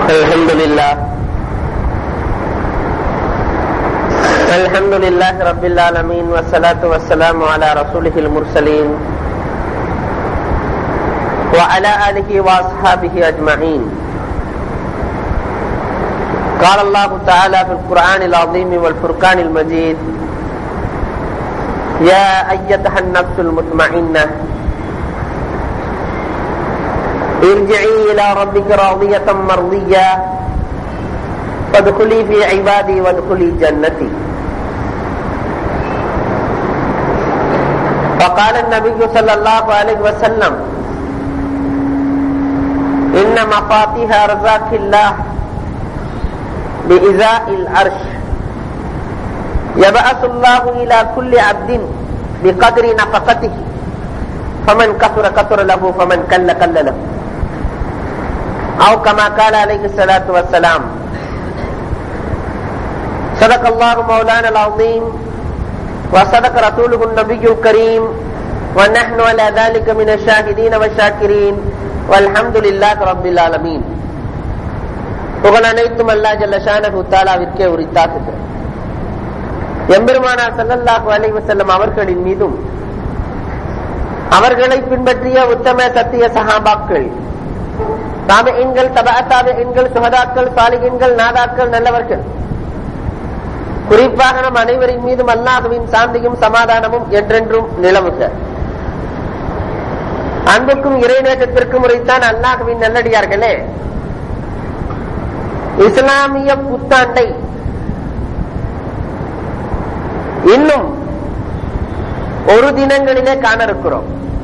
الحمد لله الحمد لله رب العالمين والصلاة والسلام على رسوله المرسلين وعلى آله وأصحابه أجمعين قال الله تعالى في القرآن العظيم والفرقان المجيد يا أيتها النفس المطمئنة ارجعي إلى ربك راضية مرضية فادخلي في عبادي وادخلي جنتي وقال النبي صلى الله عليه وسلم إن مفاتيح رزاق الله بإزاء العرش يبعث الله إلى كل عبد بقدر نفقته فمن كثر كثر له فمن كل كل له أو كما قال عليه الصلاة والسلام صدق الله مولانا العظيم وصدق رسوله النبي الكريم ونحن على ذلك من الشاهدين والشاكرين والحمد لله رب العالمين புகழ் அனைத்தும் அல்லா ஜல்லஷானு தாலாவிற்கே உரித்தாக்குகிறேன் எம்பெருமானார் சல்லல்லாஹு அலைஹி வஸல்லம் அவர்களின் மீதும் அவர்களை பின்பற்றிய உத்தம சத்திய சஹாபாக்கள் தாபெண்கள் தபா தாபெண்கள் சுகதாக்கள் சாலிகன்கள் நாதாக்கள் நல்லவர்கள் குறிப்பாக நம் அனைவரின் மீதும் அல்லாஹுவின் சாந்தியும் சமாதானமும் என்றென்றும் நிலவுக அன்புக்கும் இறைநேற்றத்திற்கும் உரைத்தான் அல்லாஹுவின் நல்லடியார்களே இஸ்லாமிய புத்தாண்டை இன்னும் ஒரு தினங்களிலே காண இருக்கிறோம்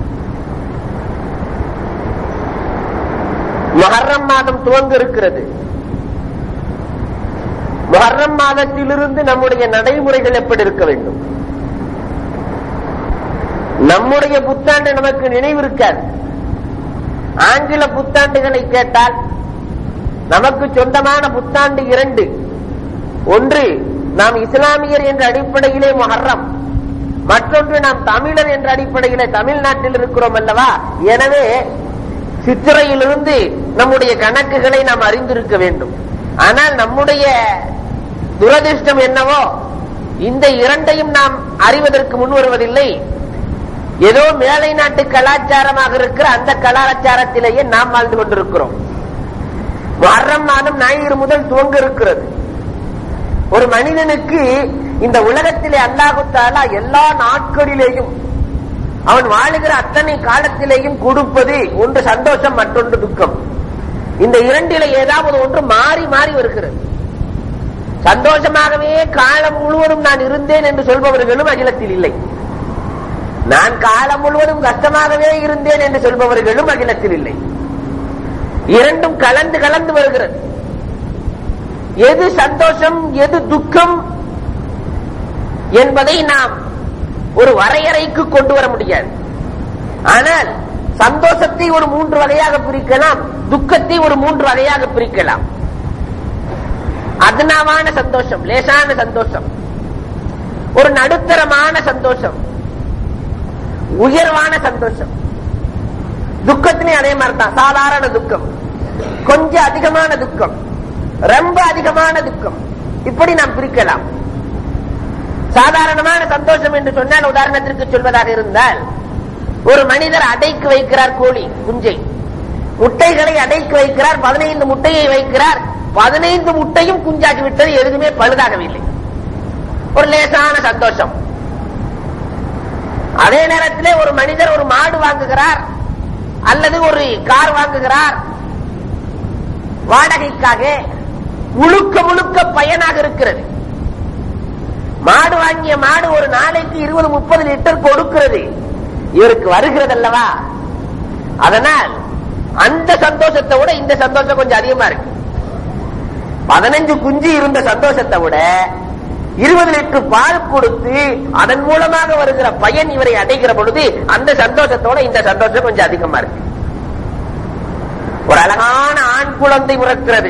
மொஹர்ரம் மாதம் துவங்க இருக்கிறது மொஹர்ரம் மாதத்திலிருந்து நம்முடைய நடைமுறைகள் எப்படி இருக்க வேண்டும் நம்முடைய புத்தாண்டு நமக்கு நினைவு இருக்காது ஆங்கில புத்தாண்டுகளை கேட்டால் நமக்கு சொந்தமான புத்தாண்டு இரண்டு ஒன்று நாம் இஸ்லாமியர் என்ற அடிப்படையிலே மொஹர்ரம் மற்றொன்று நாம் தமிழர் என்ற அடிப்படையிலே தமிழ்நாட்டில் இருக்கிறோம் அல்லவா எனவே சித்திரையிலிருந்து நம்முடைய கணக்குகளை நாம் அறிந்திருக்க வேண்டும் ஆனால் நம்முடைய துரதிருஷ்டம் என்னவோ இந்த இரண்டையும் நாம் அறிவதற்கு முன் வருவதில்லை ஏதோ மேலை நாட்டு கலாச்சாரமாக இருக்கிற அந்த கலாச்சாரத்திலேயே நாம் வாழ்ந்து கொண்டிருக்கிறோம் மரம் மாதம் ஞாயிறு முதல் துவங்க இருக்கிறது ஒரு மனிதனுக்கு இந்த உலகத்திலே அல்லாஹுத்தாலா எல்லா நாட்களிலேயும் அவன் வாழுகிற அத்தனை காலத்திலேயும் கொடுப்பது ஒன்று சந்தோஷம் மற்றொன்று துக்கம் இந்த இரண்டில ஏதாவது ஒன்று மாறி மாறி வருகிறது சந்தோஷமாகவே காலம் முழுவதும் நான் இருந்தேன் என்று சொல்பவர்களும் அகிலத்தில் இல்லை நான் காலம் முழுவதும் கஷ்டமாகவே இருந்தேன் என்று சொல்பவர்களும் அகிலத்தில் இல்லை இரண்டும் கலந்து கலந்து வருகிறது எது சந்தோஷம் எது துக்கம் என்பதை நாம் ஒரு வரையறைக்கு கொண்டு வர முடியாது ஆனால் சந்தோஷத்தை ஒரு மூன்று வகையாக பிரிக்கலாம் துக்கத்தை ஒரு மூன்று வகையாக பிரிக்கலாம் அதனாவான சந்தோஷம் லேசான சந்தோஷம் ஒரு நடுத்தரமான சந்தோஷம் உயர்வான சந்தோஷம் துக்கத்திலே அதே மாதிரி தான் சாதாரண துக்கம் கொஞ்சம் அதிகமான துக்கம் ரொம்ப அதிகமான துக்கம் இப்படி நாம் பிரிக்கலாம் சாதாரணமான சந்தோஷம் என்று சொன்னால் உதாரணத்திற்கு சொல்வதாக இருந்தால் ஒரு மனிதர் அடைக்கு வைக்கிறார் கோழி குஞ்சை முட்டைகளை அடைக்கு வைக்கிறார் பதினைந்து முட்டையை வைக்கிறார் பதினைந்து முட்டையும் குஞ்சாக்கி விட்டது எதுவுமே பழுதாகவில்லை ஒரு லேசான சந்தோஷம் அதே நேரத்திலே ஒரு மனிதர் ஒரு மாடு வாங்குகிறார் அல்லது ஒரு கார் வாங்குகிறார் வாடகைக்காக முழுக்க முழுக்க பயனாக இருக்கிறது மாடு வாங்கிய மாடு ஒரு நாளைக்கு இருபது முப்பது லிட்டர் கொடுக்கிறது இவருக்கு வருகிறது அல்லவா அதனால் அந்த சந்தோஷத்தை விட இந்த சந்தோஷம் கொஞ்சம் அதிகமா இருக்கு பதினஞ்சு குஞ்சு இருந்த சந்தோஷத்தை விட இருபது லிட்டர் பால் கொடுத்து அதன் மூலமாக வருகிற பயன் இவரை அடைகிற பொழுது அந்த சந்தோஷத்தோட இந்த சந்தோஷம் கொஞ்சம் அதிகமா இருக்கு ஒரு அழகான ஆண் குழந்தை பிறக்கிறது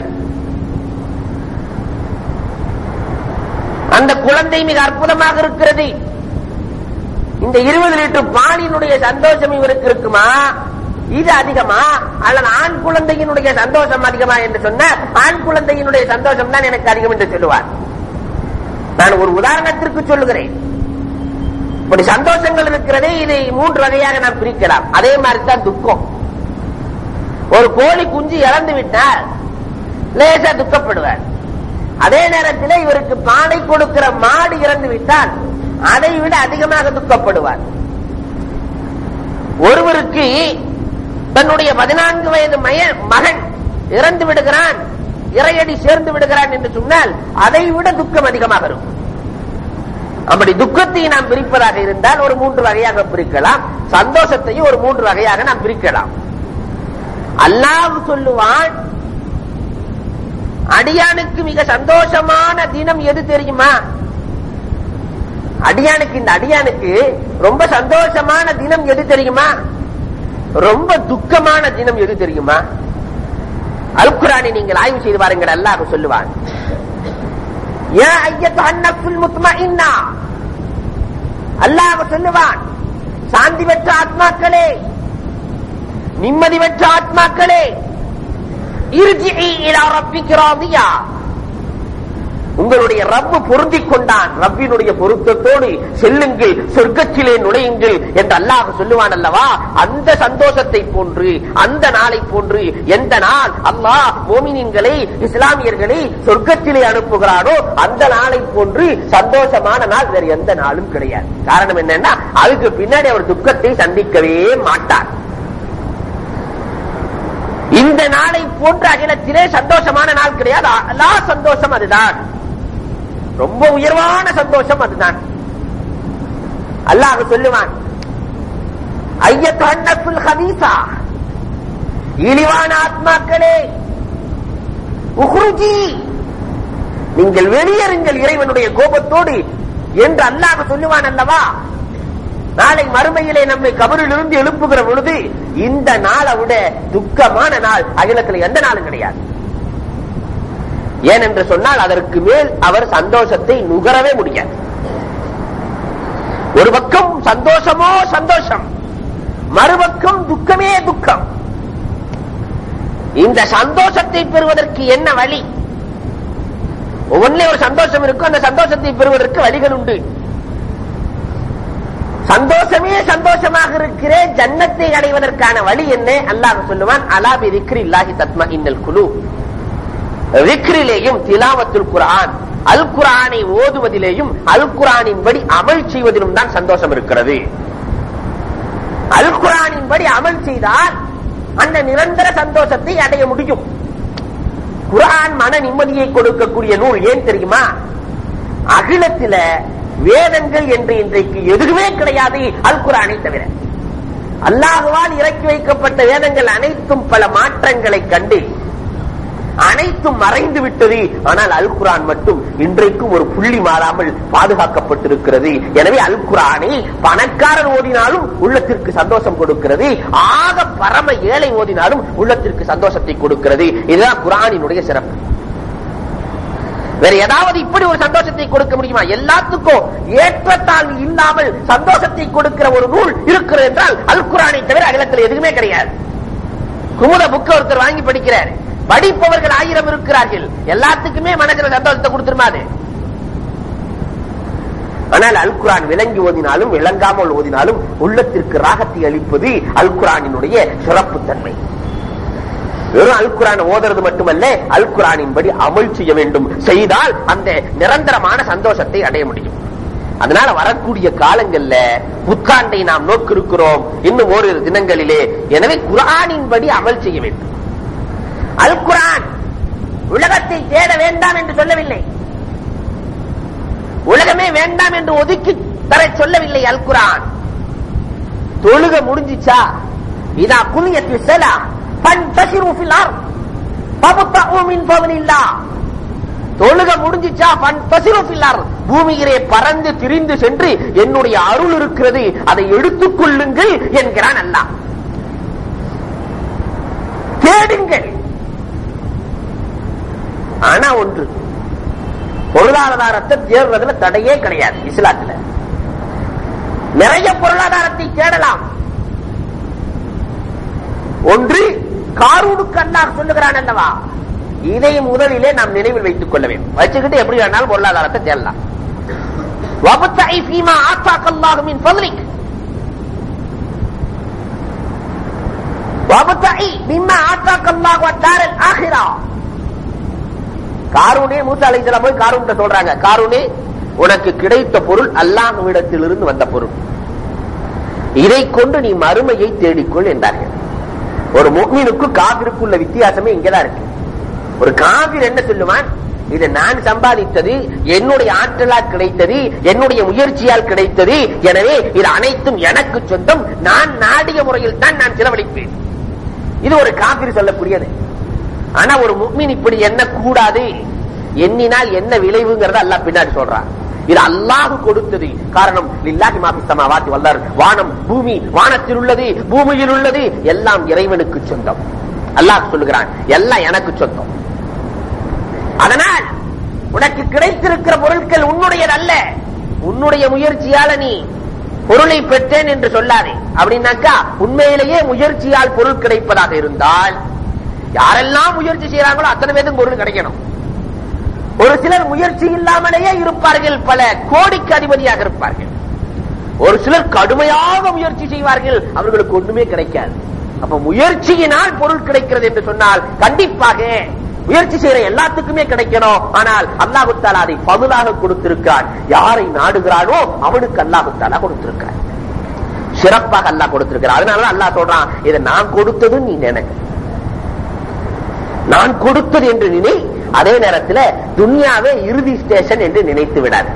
அந்த குழந்தை மிக அற்புதமாக இருக்கிறது இந்த இருபது லிட்டர் பாலினுடைய சந்தோஷம் இவருக்கு இருக்குமா இது அதிகமா அல்லது ஆண் குழந்தையினுடைய சந்தோஷம் அதிகமா என்று சொன்ன ஆண் குழந்தையினுடைய சந்தோஷம் தான் எனக்கு அதிகம் என்று சொல்லுவார் நான் ஒரு உதாரணத்திற்கு சொல்லுகிறேன் இப்படி சந்தோஷங்கள் இருக்கிறதே இதை மூன்று வகையாக நாம் பிரிக்கலாம் அதே மாதிரி தான் துக்கம் ஒரு கோழி குஞ்சு இறந்து விட்டால் லேசா துக்கப்படுவார் அதே நேரத்தில் இவருக்கு பானை கொடுக்கிற மாடு இறந்து விட்டால் அதை விட அதிகமாக துக்கப்படுவார் ஒருவருக்கு தன்னுடைய பதினான்கு வயது மய- மகன் இறந்து விடுகிறான் இறையடி சேர்ந்து விடுகிறான் என்று சொன்னால் அதை விட துக்கம் அதிகமாக இருக்கும் அப்படி துக்கத்தை நாம் பிரிப்பதாக இருந்தால் ஒரு மூன்று வகையாக பிரிக்கலாம் சந்தோஷத்தையும் ஒரு மூன்று வகையாக நாம் பிரிக்கலாம் அல்லாஹ் சொல்லுவான் அடியானுக்கு மிக சந்தோஷமான தினம் எது தெரியுமா அடியானுக்கு இந்த அடியானுக்கு ரொம்ப சந்தோஷமான தினம் எது தெரியுமா ரொம்ப துக்கமான தினம் எது தெரியுமா அல்குரானை நீங்கள் ஆய்வு செய்து பாருங்கள் அல்லாஹ் சொல்லுவான் யா ஐயத்துஹா அன்னஃபுல் முத்மஇன்னா அல்லாஹ் சொல்லுவான் சாந்தி பெற்ற ஆத்மாக்களே நிம்மதி பெற்ற ஆத்மாக்களே இர்ஜிஇ இலா ரப்பிக ராதியா உங்களுடைய ரப்பு பொருந்திக் கொண்டான் ரப்பினுடைய பொருத்தத்தோடு செல்லுங்கள் சொர்க்கத்திலே நுழையுங்கள் என்று அல்லாஹ் சொல்லுவான் அல்லவா அந்த சந்தோஷத்தை போன்று அந்த நாளை போன்று எந்த நாள் அல்லாஹ் மோமினின்களை இஸ்லாமியர்களை சொர்க்கத்திலே அனுப்புகிறானோ அந்த நாளை போன்று சந்தோஷமான நாள் வேறு எந்த நாளும் கிடையாது காரணம் என்னன்னா அதுக்கு பின்னாடி அவர் துக்கத்தை சந்திக்கவே மாட்டார் இந்த நாளை போன்ற அகிலத்திலே சந்தோஷமான நாள் கிடையாது அல்லா சந்தோஷம் அதுதான் ரொம்ப உயர்வான சந்தோஷம் அதுதான் அல்லாஹ் சொல்லுவான் ஐயத்தன்னஃபுல் ஹபீசா இழிவான ஆத்மாக்களே உஹ்ருஜி நீங்கள் வெளியேறுங்கள் இறைவனுடைய கோபத்தோடு என்று அல்லாஹ் சொல்லுவான் அல்லவா நாளை மறுமையிலே நம்மை கபரிலிருந்து எழுப்புகிற பொழுது இந்த நாளை விட துக்கமான நாள் அகிலத்தில் எந்த நாளும் கிடையாது ஏனென்று சொன்னால் அதற்கு மேல் அவர் சந்தோஷத்தை நுகரவே முடியாது ஒரு பக்கம் சந்தோஷமோ சந்தோஷம் மறுபக்கம் துக்கமே துக்கம் இந்த சந்தோஷத்தை பெறுவதற்கு என்ன வழி ஒவ்வொன்றிலே ஒரு சந்தோஷம் இருக்கும் அந்த சந்தோஷத்தை பெறுவதற்கு வழிகள் உண்டு சந்தோஷமே சந்தோஷமாக இருக்கிறேன் ஜன்னத்தை அடைவதற்கான வழி என்ன அல்லாஹ் சொல்லுவான் அலாபி திக்ரி இல்லாஹி தத்மா இன்னல் குழு விக்ரிலேயும் திலாவத்துல் குரான் அல் குரானை ஓதுவதிலேயும் அல் குரானின்படி அமல் செய்வதிலும் தான் சந்தோஷம் இருக்கிறது அல் குரானின்படி அமல் செய்தால் அந்த நிரந்தர சந்தோஷத்தை அடைய முடியும் குரான் மன நிம்மதியை கொடுக்கக்கூடிய நூல் ஏன் தெரியுமா அகிலத்தில வேதங்கள் என்று இன்றைக்கு எதுவுமே கிடையாது அல் குரானை தவிர அல்லாஹுவால் இறக்கி வைக்கப்பட்ட வேதங்கள் அனைத்தும் பல மாற்றங்களை கண்டு அனைத்தும் மறைந்து விட்டது ஆனால் அல் குரான் மட்டும் இன்றைக்கும் ஒரு புள்ளி மாறாமல் பாதுகாக்கப்பட்டிருக்கிறது எனவே அல் குரானை பணக்காரன் ஓதினாலும் உள்ளத்திற்கு சந்தோஷம் கொடுக்கிறது ஆக பரம ஏழை ஓதினாலும் உள்ளத்திற்கு சந்தோஷத்தை கொடுக்கிறது இதுதான் குரானினுடைய சிறப்பு வேற ஏதாவது இப்படி ஒரு சந்தோஷத்தை கொடுக்க முடியுமா எல்லாத்துக்கும் ஏற்றத்தாழ்வு இல்லாமல் சந்தோஷத்தை கொடுக்கிற ஒரு நூல் இருக்கிறது என்றால் அல் குரானை தவிர அகிலத்தில் எதுவுமே கிடையாது குமுத புக்க ஒருத்தர் வாங்கி படிக்கிறார் படிப்பவர்கள் ஆயிரம் இருக்கிறார்கள் எல்லாத்துக்குமே மனசுல சந்தோஷத்தை கொடுத்துருமா அது ஆனால் அல் குரான் விளங்கி ஓதினாலும் விளங்காமல் ஓதினாலும் உள்ளத்திற்கு ராகத்தை அளிப்பது அல் குரானினுடைய சிறப்பு தன்மை வெறும் அல் குரான் ஓதுறது மட்டுமல்ல அல் குரானின்படி அமல் செய்ய வேண்டும் செய்தால் அந்த நிரந்தரமான சந்தோஷத்தை அடைய முடியும் அதனால வரக்கூடிய காலங்கள்ல புத்தாண்டை நாம் நோக்கிருக்கிறோம் இன்னும் ஓரிரு தினங்களிலே எனவே குரானின்படி அமல் செய்ய வேண்டும் அல் குரான் உலகத்தை தேட வேண்டாம் என்று சொல்லவில்லை உலகமே வேண்டாம் என்று ஒதுக்கி தர சொல்லவில்லை அல் குரான் தொழுக முடிஞ்சிச்சா இதா குனியத்து செலா பன்தசிரு ஃபில் அர்த் ஃபபத்தஉ மின் ஃபضலில்லாஹ் தொழுக முடிஞ்சிச்சா பன்தசிரு ஃபில் அர்த் பூமியிலே பறந்து திரிந்து சென்று என்னுடைய அருள் இருக்கிறது அதை எடுத்துக் கொள்ளுங்கள் என்கிறான் அல்லாஹ் தேடுங்கள் ஆனா ஒன்று பொருளாதாரத்தை தேடுறதுல தடையே கிடையாது இஸ்லாத்துல நிறைய பொருளாதாரத்தை தேடலாம் ஒன்று காரூனுக்கு அல்லாஹ் சொல்லுகிறான் அல்லவா இதை முதலிலே நாம் நினைவில் வைத்துக் கொள்ள வேண்டும் வச்சுக்கிட்டு எப்படி வேணாலும் பொருளாதாரத்தை தேடலாம் وَابْتَغِ فِيمَا آتَاكَ اللَّهُ مِنْ فَضْلِكَ وَابْتَغِ مِمَّا آتَاكَ اللَّهُ الدَّارَ الْآخِرَةَ காரூனே மூசா அலைஹிஸ்ஸலாம் போய் காரூன்ட்ட சொல்றாங்க காரூனே உனக்கு கிடைத்த பொருள் அல்லாஹ்விடத்திலிருந்து வந்த பொருள் இதை கொண்டு நீ மறுமையை தேடிக்கொள் என்றார்கள் ஒரு முக்மீனுக்கு காபிருக்குள்ள வித்தியாசமே இங்கதான் இருக்கு ஒரு காபிர் என்ன சொல்லுவான் இது நான் சம்பாதித்தது என்னுடைய ஆற்றலால் கிடைத்தது என்னுடைய முயற்சியால் கிடைத்தது எனவே இது அனைத்தும் எனக்கு சொந்தம் நான் நாடிய முறையில் தான் நான் செலவழிப்பேன் இது ஒரு காபிர் சொல்லக்கூடியது ஆனா ஒரு முக்மீன் இப்படி என்ன கூடாது எண்ணினால் என்ன விளைவுங்கிறத அல்லாஹ் பின்னாடி சொல்றான் இது அல்லாஹ் கொடுத்தது காரணம் லில்லாஹி மாஃபி ஸமாவாத்தி வல்லார் வானம் பூமி வானத்தில் உள்ளது பூமியில் உள்ளது எல்லாம் இறைவனுக்கு சொந்தம் அல்லாஹ் சொல்லுகிறான் எல்லாம் எனக்கு சொந்தம் அதனால் உனக்கு கிடைத்திருக்கிற பொருட்கள் உன்னுடையதல்ல உன்னுடைய முயற்சியால நீ பொருளை பெற்றேன் என்று சொல்லாதே அப்படின்னாக்கா உண்மையிலேயே முயற்சியால் பொருள் கிடைப்பதாக இருந்தால் யாரெல்லாம் முயற்சி செய்யறாங்களோ அத்தனை பேருக்கு பொருள் கிடைக்கணும் ஒரு சிலர் முயற்சி இல்லாமலேயே இருப்பார்கள் பல கோடிக்கு அதிபதியாக இருப்பார்கள் ஒரு சிலர் கடுமையாக முயற்சி செய்வார்கள் அவர்களுக்கு ஒண்ணுமே கிடைக்காது அப்ப முயற்சியினால் பொருள் கிடைக்கிறது என்று சொன்னால் கண்டிப்பாக முயற்சி செய்யற எல்லாத்துக்குமே கிடைக்கணும் ஆனால் அல்லாஹு தாலா அதை பதுலாக கொடுத்திருக்கிறான் யாரை நாடுகிறானோ அவனுக்கு அல்லாஹு தாலா கொடுத்திருக்கிறான் சிறப்பாக அல்லாஹ் கொடுத்திருக்கிறான் அதனால அல்லாஹ் சொல்றான் இதை நான் கொடுத்தது நீ நினை நான் கொடுத்தது என்று நினை அதே நேரத்தில் துன்யாவே இறுதி ஸ்டேஷன் என்று நினைத்து விடாது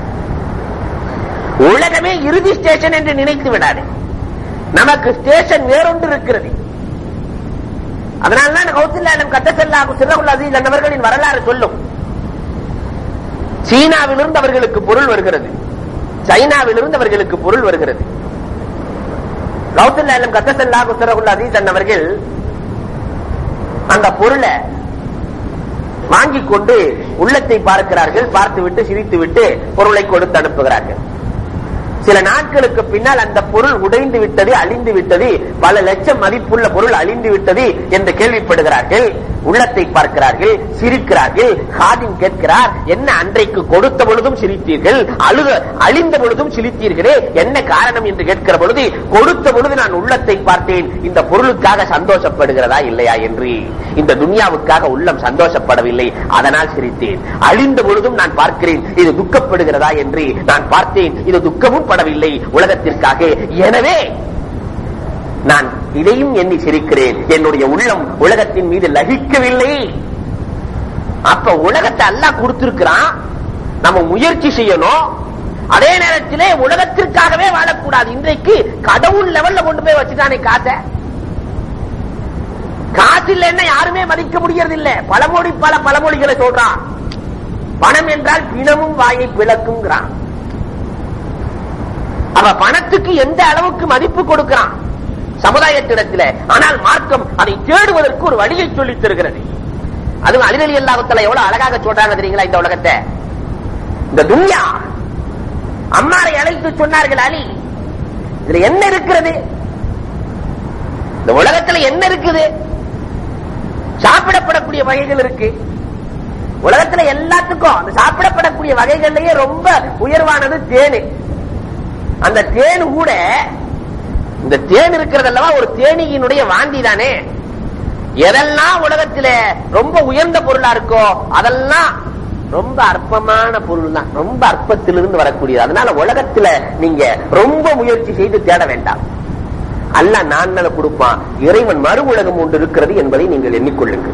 உலகமே இறுதி ஸ்டேஷன் என்று நினைத்து விடாது நமக்கு ஸ்டேஷன் வேறொன்று இருக்கிறது அதனால்தான் கௌசல்யாலம் கட்டசல்லாகும் சிறகுல் அசீஸ் என்பவர்களின் வரலாறு சொல்லும் சீனாவிலிருந்து அவர்களுக்கு பொருள் வருகிறது சைனாவிலிருந்து அவர்களுக்கு பொருள் வருகிறது கௌசல்யாலம் கட்டசல்லாகும் சிறகுல் அசீஸ் என்பவர்கள் அந்த பொருளை வாங்கிக் கொண்டு உள்ளத்தை பார்க்கிறார்கள் பார்த்துவிட்டு சிரித்துவிட்டு பொருளை கொடுத்து அனுப்புகிறார்கள் சில நாட்களுக்கு பின்னால் அந்த பொருள் உடைந்து விட்டது அழிந்து விட்டது பல லட்சம் மதிப்புள்ள பொருள் அழிந்து விட்டது என்று கேள்விப்படுகிறார்கள் உள்ளத்தை பார்க்கிறார்கள் சிரிக்கிறார்கள் காதின் கேட்கிறார் என்ன அன்றைக்கு கொடுத்த பொழுதும் சிரித்தீர்கள் அழுத அழிந்த பொழுதும் சிரித்தீர்களே என்ன காரணம் என்று கேட்கிற பொழுது கொடுத்த பொழுது நான் உள்ளத்தை பார்த்தேன் இந்த பொருளுக்காக சந்தோஷப்படுகிறதா இல்லையா என்று இந்த துன்யாவுக்காக உள்ளம் சந்தோஷப்படவில்லை அதனால் சிரித்தேன் அழிந்த பொழுதும் நான் பார்க்கிறேன் இது துக்கப்படுகிறதா என்று நான் பார்த்தேன் இது துக்கமும் படவில்லை உலகத்திற்காக எனவே நான் இதையும் எண்ணி சிரிக்கிறேன் என்னுடைய உள்ளம் உலகத்தின் மீது லகிக்கவில்லை அப்ப உலகத்தை அல்லாஹ் கொடுத்திருக்கிறான் நம்ம முயற்சி செய்யணும் அதே நேரத்திலே உலகத்திற்காகவே வாழக்கூடாது இன்றைக்கு கடவுள் லெவல்ல கொண்டு போய் வச்சுட்டானே காசை காசு இல்லைன்னா யாருமே மதிக்க முடியறது இல்ல பழமொழி பல பழமொழிகளை சொல்றான் பணம் என்றால் பிணமும் வாயை பிளக்குங்கிறான் அவ பணத்துக்கு எந்த அளவுக்கு மதிப்பு கொடுக்கிறான் சமுதாயத்திடத்தில் ஆனால் மார்க்கம் அதை தேடுவதற்கு ஒரு வழியை சொல்லித் தருகிறது அதுவும் அலிரலி அல்லாஹத்துல எவ்வளவு அழகாக சொல்றாங்க தெரியுங்களா இந்த உலகத்தை இந்த துன்யா அம்மாரை அழைத்து சொன்னார்கள் அலி இதுல என்ன இருக்கிறது இந்த உலகத்துல என்ன இருக்குது சாப்பிடப்படக்கூடிய வகைகள் இருக்கு உலகத்துல எல்லாத்துக்கும் அந்த சாப்பிடப்படக்கூடிய வகைகள்லயே ரொம்ப உயர்வானது தேனு அந்த தேன் கூட இந்த தேன் இருக்கிறது அல்லவா ஒரு தேனியினுடைய வாந்தி தானே எதெல்லாம் உலகத்தில ரொம்ப உயர்ந்த பொருளா இருக்கோ அதெல்லாம் ரொம்ப அற்பமான பொருள் தான் ரொம்ப அற்பத்திலிருந்து வரக்கூடியது அதனால உலகத்துல நீங்க ரொம்ப முயற்சி செய்து தேட வேண்டாம் அல்ல நான் நல கொடுப்பான் இறைவன் மறு உலகம் ஒன்று இருக்கிறது என்பதை நீங்கள் எண்ணிக்கொள்ளுங்கள்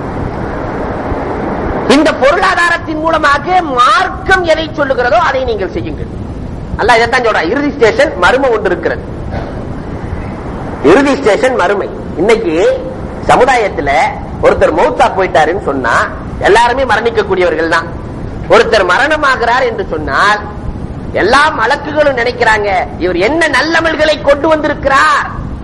இந்த பொருளாதாரத்தின் மூலமாக மார்க்கம் எதை சொல்லுகிறதோ அதை நீங்கள் செய்யுங்கள் அல்ல இதைத்தான் சொல்ற இறுதி ஸ்டேஷன் மறுமை ஒன்று இருக்கிறது இறுதி ஸ்டேஷன் மறுமை இன்னைக்கு சமுதாயத்துல ஒருத்தர் மௌத்தா போயிட்டாருன்னு சொன்னா எல்லாருமே மரணிக்கக்கூடியவர்கள் தான் ஒருத்தர் மரணமாகிறார் என்று சொன்னால் எல்லா மலக்குகளும் நினைக்கிறாங்க இவர் என்ன நல்லமல்களை கொண்டு வந்திருக்கிறார்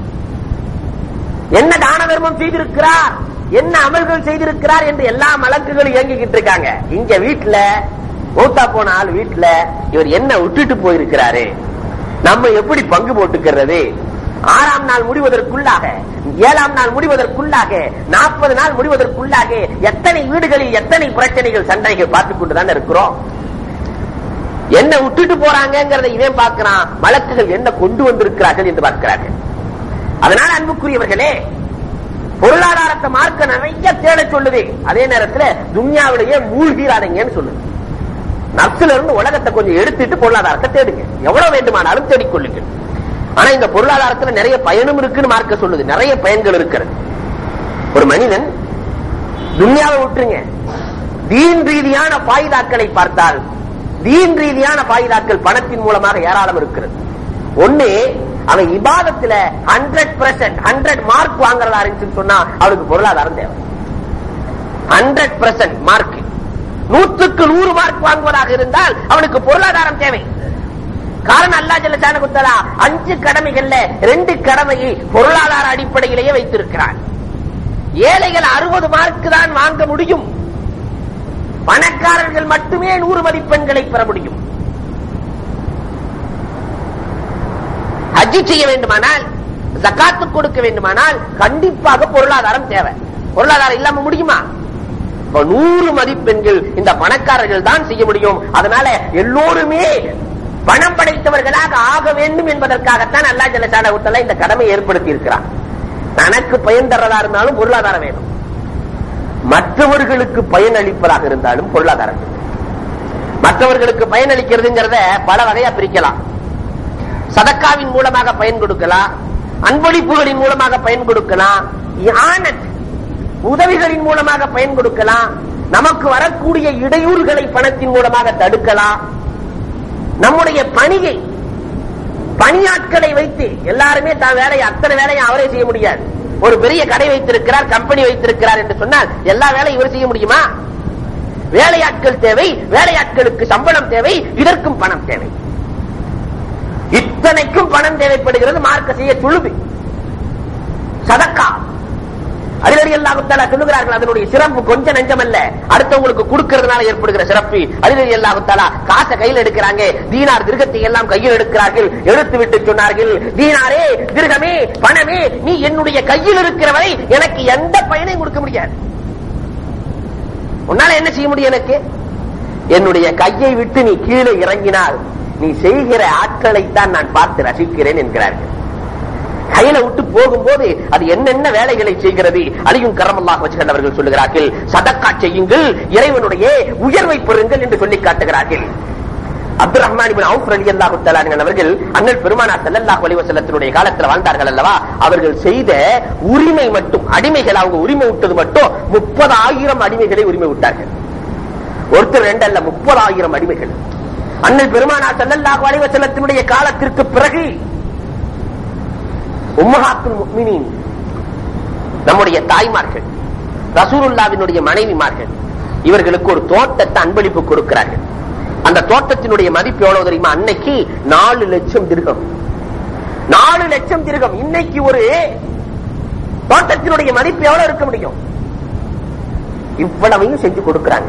என்ன தான தர்மம் செய்திருக்கிறார் என்ன அமல்கள் செய்திருக்கிறார் என்று எல்லா மலக்குகளும் இயங்கிக்கிட்டு இருக்காங்க இங்க வீட்டுல மௌத்தா போன ஆள் வீட்டுல இவர் என்ன விட்டுட்டு போயிருக்கிறாரு நம்ம எப்படி பங்கு போட்டுக்கிறது ஆறாம் நாள் முடிவதற்குள்ளாக ஏழாம் நாள் முடிவதற்குள்ளாக நாற்பது நாள் முடிவதற்குள்ளாக எத்தனை வீடுகளில் எத்தனை பிரச்சனைகள் சண்டைகள் பார்த்துக் கொண்டுதான் இருக்கிறோம் என்ன விட்டுட்டு போறாங்கிறத இவன் பார்க்கிறான் வழக்குகள் என்ன கொண்டு வந்திருக்கிறார்கள் என்று பார்க்கிறார்கள் அதனால அன்புக்குரியவர்களே பொருளாதாரத்தை மார்க்க நிறைய தேட சொல்லுது அதே நேரத்தில் துன்யாவிலேயே மூழ்கிறாதீங்கன்னு சொல்லுது நப்சுல இருந்து உலகத்தை கொஞ்சம் எடுத்துட்டு பொருளாதாரத்தை தேடுங்க எவ்வளவு வேண்டுமானாலும் தேடிக்கொள்ளுங்கள் ஆனா இந்த பொருளாதாரத்துல நிறைய பயனும் இருக்குன்னு மார்க்க சொல்லுது நிறைய பயன்கள் இருக்கிறது ஒரு மனிதன் துன்யாவை விட்டுருங்க தீன் ரீதியான பாய்தாக்களை பார்த்தால் தீன் ரீதியான பாய்தாக்கள் பணத்தின் மூலமாக ஏராளம் இருக்கிறது ஒண்ணு அவன் இபாதத்துல ஹண்ட்ரட் பெர்சென்ட் ஹண்ட்ரட் மார்க் வாங்குறதா இருந்துச்சுன்னு சொன்னா அவனுக்கு பொருளாதாரம் தேவை ஹண்ட்ரட் பெர்சென்ட் மார்க் நூற்றுக்கு நூறு மார்க் வாங்குவதாக இருந்தால் அவனுக்கு பொருளாதாரம் தேவை காரணம் அல்லா ஜல்ல சாணகுத்தலா அஞ்சு கடமைகள்ல ரெண்டு கடமையை பொருளாதார அடிப்படையிலேயே வைத்திருக்கிறான் ஏழைகள் அறுபது மார்க் தான் வாங்க முடியும் பணக்காரர்கள் மட்டுமே நூறு மதிப்பெண்களை பெற முடியும் ஹஜ்ஜி செய்ய வேண்டுமானால் ஜக்காத்து கொடுக்க வேண்டுமானால் கண்டிப்பாக பொருளாதாரம் தேவை பொருளாதாரம் இல்லாம முடியுமா இப்ப நூறு மதிப்பெண்கள் இந்த பணக்காரர்கள் தான் செய்ய முடியும் அதனால எல்லோருமே பணம் படைத்தவர்களாக ஆக வேண்டும் என்பதற்காகத்தான் அல்லா ஜலசான உத்தல இந்த கடமை ஏற்படுத்தி இருக்கிறான் தனக்கு பயன் தர்றதா இருந்தாலும் பொருளாதாரம் வேணும் மற்றவர்களுக்கு பயன் அளிப்பதாக இருந்தாலும் பொருளாதாரம் வேணும். மற்றவர்களுக்கு பயன் அளிக்கிறதுங்கிறத பல வகையா பிரிக்கலாம் சதக்காவின் மூலமாக பயன் கொடுக்கலாம் அன்பளிப்புகளின் மூலமாக பயன் கொடுக்கலாம் யானத் உதவிகளின் மூலமாக பயன் கொடுக்கலாம் நமக்கு வரக்கூடிய இடையூறுகளை பணத்தின் மூலமாக தடுக்கலாம் நம்முடைய பணியை பணியாட்களை வைத்து எல்லாருமே தான் வேலையை அத்தனை வேலையை அவரே செய்ய முடியாது ஒரு பெரிய கடை வைத்திருக்கிறார் கம்பெனி வைத்திருக்கிறார் என்று சொன்னால் எல்லா வேலையும் இவர் செய்ய முடியுமா வேலையாட்கள் தேவை வேலையாட்களுக்கு சம்பளம் தேவை இதற்கும் பணம் தேவை இத்தனைக்கும் பணம் தேவைப்படுகிறது மார்க்க செய்ய சொல்லுது சதக்கா அதிலடி அல்லாஹுத்தாலா சொல்லுகிறார்கள் அதனுடைய சிறப்பு கொஞ்சம் நெஞ்சமல்ல அடுத்தவங்களுக்கு கொடுக்கிறதுனால ஏற்படுகிற சிறப்பு அதிலடி அல்லாஹுத்தாலா காசை கையில் எடுக்கிறாங்க தீனார் திருகத்தை எல்லாம் கையில் எடுக்கிறார்கள் எடுத்து விட்டு சொன்னார்கள் தீனாரே திருகமே பணமே நீ என்னுடைய கையில் இருக்கிறவரை எனக்கு எந்த பயனையும் கொடுக்க முடியாது உன்னால என்ன செய்ய முடியும் எனக்கு என்னுடைய கையை விட்டு நீ கீழே இறங்கினால் நீ செய்கிற ஆட்களைத்தான் நான் பார்த்து ரசிக்கிறேன் என்கிறார்கள் கையில விட்டு போகும்போது அது என்னென்ன வேலைகளை செய்கிறது அதையும் கரமல்லாக வச்சுக்கொண்டவர்கள் சொல்லுகிறார்கள் சதக்கா செய்யுங்கள் இறைவனுடைய உயர்வை பெறுங்கள் என்று சொல்லி காட்டுகிறார்கள் அப்துல் ரஹ்மான் இப்னு அவுஃப் ரலியல்லாஹு தஆலா அவர்கள் அண்ணல் பெருமானார் ஸல்லல்லாஹு அலைஹி வஸல்லத்தினுடைய காலத்துல வாழ்ந்தார்கள் அல்லவா அவர்கள் செய்த உரிமை மட்டும் அடிமைகள் அவங்க உரிமை விட்டது மட்டும் முப்பதாயிரம் அடிமைகளை உரிமை விட்டார்கள் ஒருத்தர் ரெண்டு அல்ல முப்பதாயிரம் அடிமைகள் அண்ணல் பெருமானார் ஸல்லல்லாஹு அலைஹி வஸல்லத்தினுடைய காலத்திற்கு பிறகு உம்மஹாத்துல் முஃமினீன் நம்முடைய தாய்மார்கள் ரசூலுல்லாவினுடைய மனைவிமார்கள் இவர்களுக்கு ஒரு தோட்டத்தை அன்பளிப்பு கொடுக்கிறார்கள் அந்த தோட்டத்தினுடைய மதிப்பு எவ்வளவு தெரியுமா அன்னைக்கு நாலு லட்சம் திருகம் நாலு லட்சம் திருகம் இன்னைக்கு ஒரு தோட்டத்தினுடைய மதிப்பு எவ்வளவு இருக்க முடியும் இவ்வளவையும் செஞ்சு கொடுக்கிறாங்க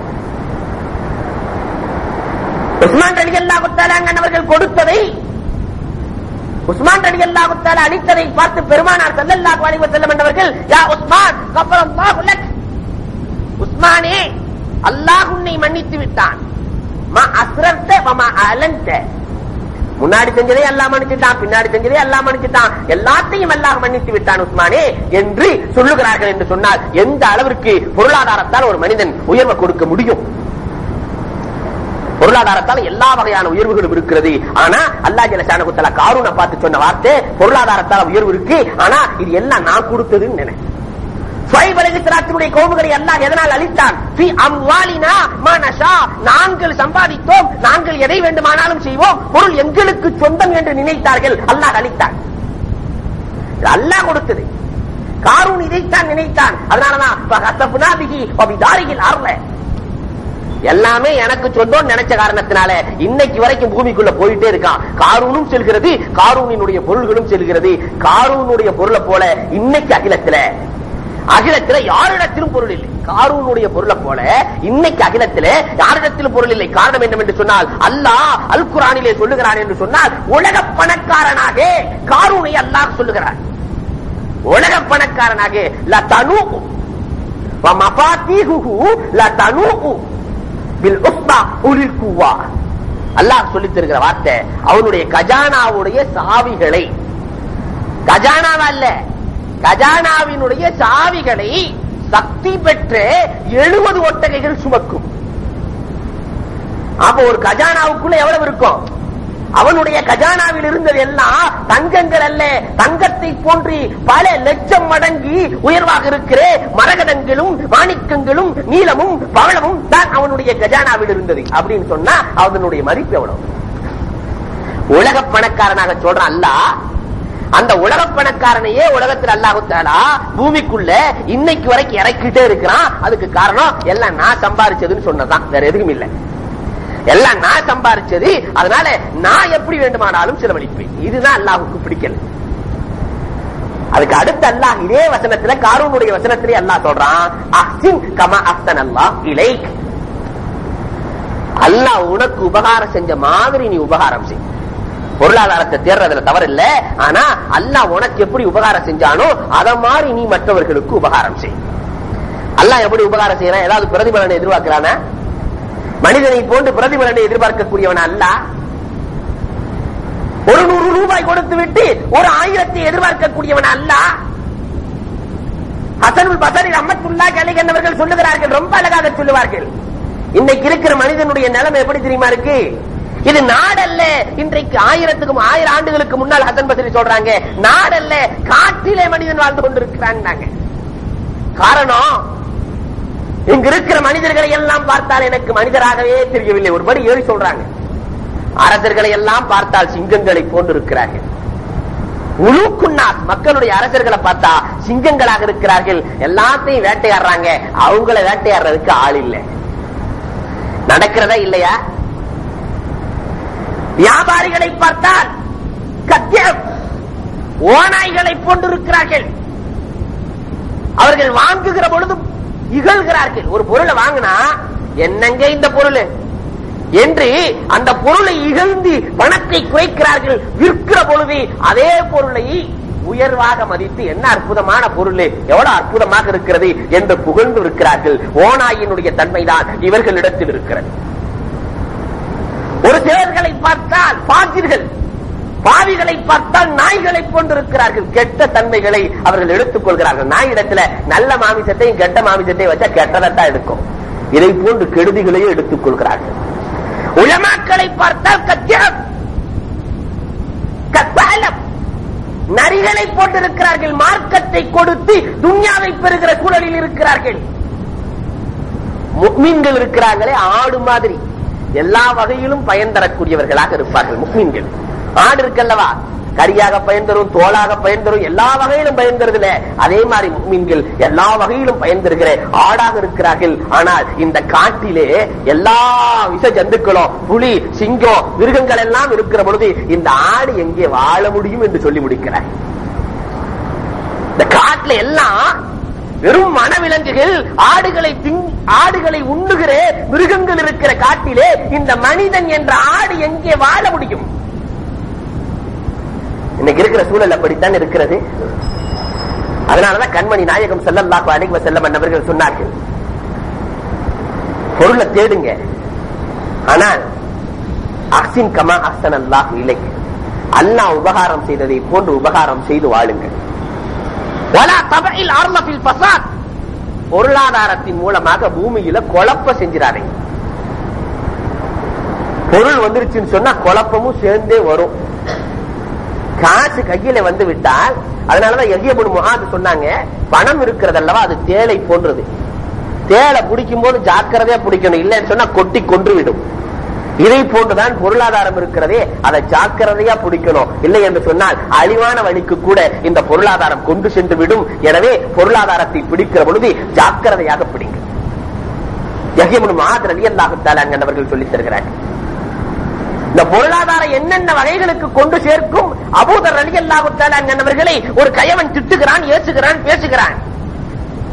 உஸ்மான் ரலி அல்லாஹ் அவர்கள் கொடுத்ததை உஸ்மான் ரலி அல்லாஹ் அளித்ததை பார்த்து பெருமானார் ஸல்லல்லாஹு அலைஹி வஸல்லம் என்றவர்கள் யா உஸ்மான் கஃபரல்லாஹு லக் உஸ்மானே அல்லாஹ் உன்னை மன்னித்து விட்டான் மா அஸ்ரர்த வமா அலன்த முன்னாடி செஞ்சதே எல்லாம் மன்னிச்சுட்டான் பின்னாடி செஞ்சதே எல்லாம் மன்னிச்சுட்டான் எல்லாத்தையும் எல்லாம் மன்னித்து விட்டான் உஸ்மானே என்று சொல்லுகிறார்கள் என்று சொன்னால் எந்த அளவிற்கு பொருளாதாரத்தால் ஒரு மனிதன் உயர்வை கொடுக்க முடியும் பொருளாதாரத்தால் எல்லா வகையான உயர்வுகளும் இருக்கிறது ஆனா அல்லா ஜலசானகுத்தல காரூனை பார்த்து சொன்ன வார்த்தை பொருளாதாரத்தால் உயர்வு இருக்கு ஆனா இது எல்லாம் நான் கொடுத்ததுன்னு நினை சுவைபலகத்தினுடைய கோபுகளை எல்லாம் எதனால் அளித்தான் ஃபி அம்வாலினா மா நஷா. நாங்கள் சம்பாதித்தோம் நாங்கள் எதை வேண்டுமானாலும் செய்வோம் பொருள் எங்களுக்கு சொந்தம் என்று நினைத்தார்கள் அல்லாஹ் அளித்தான் இது அல்லாஹ் கொடுத்தது காரூன் இதைத்தான் நினைத்தான் அதனாலதான் பிகி அபிதாரியில் ஆர்ல எல்லாமே எனக்கு சொந்தம் நினைச்ச காரணத்தினால இன்னைக்கு வரைக்கும் பூமிக்குள்ள போயிட்டே இருக்கான் காரூனும் செல்கிறது காரூனினுடைய பொருள்களும் செல்கிறது காரூனுடைய பொருளை போல இன்னைக்கு அகிலத்துல அகிலத்துல யாரிடத்திலும் பொருள் இல்லை காரூனுடைய பொருளை போல இன்னைக்கு அகிலத்திலே யாரிடத்திலும் பொருள் இல்லை காரணம் என்னவென்று சொன்னால் அல்லாஹ் அல் குரானிலே சொல்லுகிறான் என்று சொன்னால் உலக பணக்காரனாக காரூனை அல்லாஹ் சொல்லுகிறார் உலக பணக்காரனாக ல தனு மபாத்தீஹு ல தனு பில் உஸ்பா உலில் குவா அல்லாஹ் சொல்லித் தருகிற வார்த்தை அவனுடைய கஜானாவுடைய சாவிகளை கஜானாவா அல்ல கஜானாவினுடைய சாவிகளை சக்தி பெற்ற எழுபது ஒட்டகைகள் சுமக்கும் அப்ப ஒரு கஜானாவுக்குள்ள எவ்வளவு இருக்கும் அவனுடைய கஜானாவில் இருந்தது எல்லாம் தங்கங்கள் அல்ல தங்கத்தை போன்று பல லட்சம் மடங்கி உயர்வாக இருக்கிற மரகதங்களும் மாணிக்கங்களும் நீளமும் பவளமும் தான் அவனுடைய கஜானாவில் இருந்தது அப்படின்னு சொன்னா அவனுடைய மதிப்பு எவ்வளவு உலக பணக்காரனாக சொல்றான் அல்ல அந்த உலக பணக்காரனையே உலகத்தில் அல்லாஹு தாலா பூமிக்குள்ள இன்னைக்கு வரைக்கும் இறக்கிட்டே இருக்கிறான் அதுக்கு காரணம் எல்லாம் நான் சம்பாரிச்சதுன்னு சொன்னதான் வேற எதுவும் இல்லை எல்லாம் நான் சம்பாரிச்சது அதனால நான் எப்படி வேண்டுமானாலும் செலவழிப்பேன் இதுதான் அல்லாஹுக்கு பிடிக்கல அதுக்கு அடுத்து அல்லாஹ் இதே வசனத்துல காரூனுடைய வசனத்திலே அல்லாஹ் சொல்றான் அஹ்சின் கமா அஹ்சன் அல்லாஹ் இலைக் அல்லாஹ் உனக்கு உபகாரம் செஞ்ச மாதிரி நீ உபகாரம் செய் பொருளாதாரத்தை தேர்றதுல தவறு இல்ல ஆனா அல்லாஹ் உனக்கு எப்படி உபகாரம் செஞ்சானோ அத மாதிரி நீ மற்றவர்களுக்கு உபகாரம் செய் அல்லாஹ் எப்படி உபகாரம் செய்யறான் ஏதாவது பிரதிபலனை எதிர்பார்க்கிறானா மனிதனை போன்று பிரதிபலனை எதிர்பார்க்கக்கூடியவன் அல்ல ஒரு நூறு ரூபாய் கொடுத்து விட்டு ஒரு ஆயிரத்தை எதிர்பார்க்கக்கூடியவன் அல்ல ஹசனுல் பசரி அம்மத்துல்லா கலைகண்ணவர்கள் சொல்லுகிறார்கள் ரொம்ப அழகாக சொல்லுவார்கள் இன்னைக்கு இருக்கிற மனிதனுடைய நிலைமை எப்படி தெரியுமா இருக்கு இது நாடல்ல இன்றைக்கு ஆயிரத்துக்கும் ஆயிரம் ஆண்டுகளுக்கு முன்னால் ஹசன் பசரி சொல்றாங்க நாடல்ல காட்டிலே மனிதன் வாழ்ந்து கொண்டிருக்கிறாங்க காரணம் இங்க இருக்கிற மனிதர்களை எல்லாம் பார்த்தால் எனக்கு மனிதராகவே தெரியவில்லை ஒருபடி ஏறி சொல்றாங்க அரசர்களை எல்லாம் பார்த்தால் சிங்கங்களை போன்று இருக்கிறார்கள் உழுக்குன்னாஸ் மக்களுடைய அரசர்களை பார்த்தா சிங்கங்களாக இருக்கிறார்கள் எல்லாத்தையும் வேட்டையாடுறாங்க அவங்கள வேட்டையாடுறதுக்கு ஆள் இல்லை நடக்கிறதா இல்லையா வியாபாரிகளை பார்த்தால் கத்தியம் ஓநாய்களை போன்றிருக்கிறார்கள் அவர்கள் வாங்குகிற பொழுதும் இகழ்கிறார்கள் ஒரு பொருளை வாங்கினா என்னங்க இந்த பொருள் என்று அந்த பொருளை இகழ்ந்து பணத்தை குறைக்கிறார்கள் விற்கிற பொழுது அதே பொருளை உயர்வாக மதித்து என்ன அற்புதமான பொருள் எவ்வளவு அற்புதமாக இருக்கிறது என்று புகழ்ந்து இருக்கிறார்கள் ஓனாயினுடைய தன்மைதான் இவர்களிடத்தில் இருக்கிறது ஒரு சிலர்களை பார்த்தால் பாஜிர்கள் பாவிகளை பார்த்தால் நாய்களை கொண்டிருக்கிறார்கள் கெட்ட தன்மைகளை அவர்கள் எடுத்துக் கொள்கிறார்கள் நாய் இடத்துல நல்ல மாமிசத்தையும் கெட்ட மாமிசத்தையும் வச்சா கெட்டதான் எடுக்கும் இதை போன்று கெடுதிகளையும் எடுத்துக் கொள்கிறார்கள் உலமாக்களை பார்த்தால் கத்தியம் கத்தாலம் நரிகளை போட்டிருக்கிறார்கள் மார்க்கத்தை கொடுத்து துன்யாவை பெறுகிற சூழலில் இருக்கிறார்கள் முக்மீன்கள் இருக்கிறார்களே ஆடு மாதிரி எல்லா வகையிலும் பயன் தரக்கூடியவர்களாக இருப்பார்கள் முக்மீன்கள் ஆடு இருக்கல்லவா கரியாக பயன் தரும் தோளாக பயன் தரும் எல்லா வகையிலும் பயன் தருதுல அதே மாதிரி முக்மீன்கள் எல்லா வகையிலும் பயன் தருகிற ஆடாக இருக்கிறார்கள் ஆனால் இந்த காட்டிலே எல்லா விஷ ஜந்துக்களும் புலி சிங்கம் மிருகங்கள் எல்லாம் இருக்கிற பொழுது இந்த ஆடு எங்கே வாழ முடியும் என்று சொல்லி முடிக்கிறார் இந்த காட்டுல எல்லாம் வெறும் மனவிலங்குகள் ஆடுகளை ஆடுகளை உண்ணுகிற மிருகங்கள் இருக்கிற காட்டிலே இந்த மனிதன் என்ற ஆடு எங்கே வாழ முடியும் இன்னைக்கு இருக்கிற சூழல் அப்படித்தான் இருக்கிறது அதனாலதான் கண்மணி நாயகம் செல்லல்லாஹு அலைஹி வஸல்லம் அவர்கள் சொன்னார்கள் பொருளை தேடுங்க ஆனால் அஹ்சின் கமா அஹ்சன் அல்லாஹ் இலை அல்லாஹ் உபகாரம் செய்ததை போன்று உபகாரம் செய்து வாழுங்கள் வலா தபையில் ஆர்மபில் பசாத் பொருளாதாரத்தின் மூலமாக பூமியில குழப்ப செஞ்சிடாதீங்க பொருள் வந்துருச்சுன்னு சொன்னா குழப்பமும் சேர்ந்தே வரும் காசு கையில வந்து விட்டால் அதனாலதான் எகியபுன் முகாது சொன்னாங்க பணம் இருக்கிறது அல்லவா அது தேலை போன்றது தேலை பிடிக்கும் போது ஜாக்கிரதையா பிடிக்கணும் இல்லைன்னு சொன்னா கொட்டி கொன்று விடும் இதை போன்றுதான் பொருளாதாரம் இருக்கிறதே அதை ஜாக்கிரதையா பிடிக்கணும் இல்லை என்று சொன்னால் அழிவான வழிக்கு கூட இந்த பொருளாதாரம் கொண்டு சென்று விடும் எனவே பொருளாதாரத்தை பிடிக்கிற பொழுது ஜாக்கிரதையாக பிடிங்க யகிமுன் மாதிரி அலி அல்லாஹுத்தால் அங்கவர்கள் சொல்லித் தருகிறார்கள் இந்த பொருளாதாரம் என்னென்ன வகைகளுக்கு கொண்டு சேர்க்கும் அபூதர் அலி அல்லாஹுத்தால் அங்கவர்களை ஒரு கயவன் திட்டுகிறான் ஏசுகிறான் பேசுகிறான்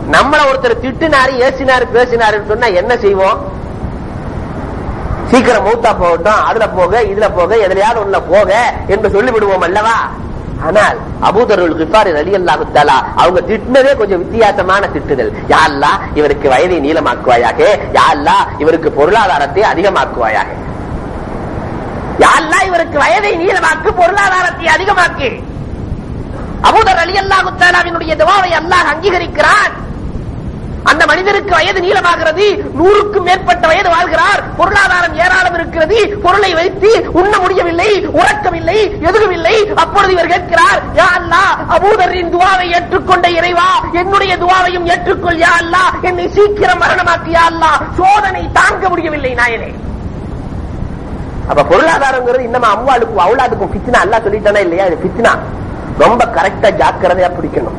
நம்மள ஒருத்தர் திட்டுனாரு ஏசினாரு பேசினாருன்னு சொன்னா என்ன செய்வோம் சீக்கிரம் மூத்தா போகட்டும் அதுல போக இதுல போக எதுலயாவது உள்ள போக என்று சொல்லி விடுவோம் அல்லவா ஆனால் அபூதருள் கிஃபாரி ரலி அல்லாஹுத்தாலா அவங்க திட்டினதே கொஞ்சம் வித்தியாசமான திட்டுதல் யாழ்லா இவருக்கு வயதை நீளமாக்குவாயாக யாழ்லா இவருக்கு பொருளாதாரத்தை அதிகமாக்குவாயாக யாழ்லா இவருக்கு வயதை நீளமாக்கு பொருளாதாரத்தை அதிகமாக்கு அபூதர் அலி அல்லாஹுத்தாலாவினுடைய துவாவை அல்லாஹ் அங்கீகரிக்கிறான் அந்த மனிதருக்கு வயது நீளமாகிறது நூறுக்கும் மேற்பட்ட வயது வாழ்கிறார் பொருளாதாரம் ஏராளம் இருக்கிறது பொருளை வைத்து உண்ண முடியவில்லை உறக்கமில்லை எதுவும் இல்லை அப்பொழுது இவர் கேட்கிறார் யா அல்லா அபூதரின் துவாவை ஏற்றுக்கொண்ட இறைவா என்னுடைய துவாவையும் ஏற்றுக்கொள் யா அல்லா என்னை சீக்கிரம் மரணமாக்கு யா அல்லா சோதனை தாங்க முடியவில்லை நாயனே அப்ப பொருளாதாரங்கிறது இன்னமா அம்மாளுக்கும் அவுளாதுக்கும் பிச்சினா அல்லா சொல்லிட்டானா இல்லையா இது பிச்சினா ரொம்ப கரெக்டா ஜாக்கிரதையா பிடிக்கணும்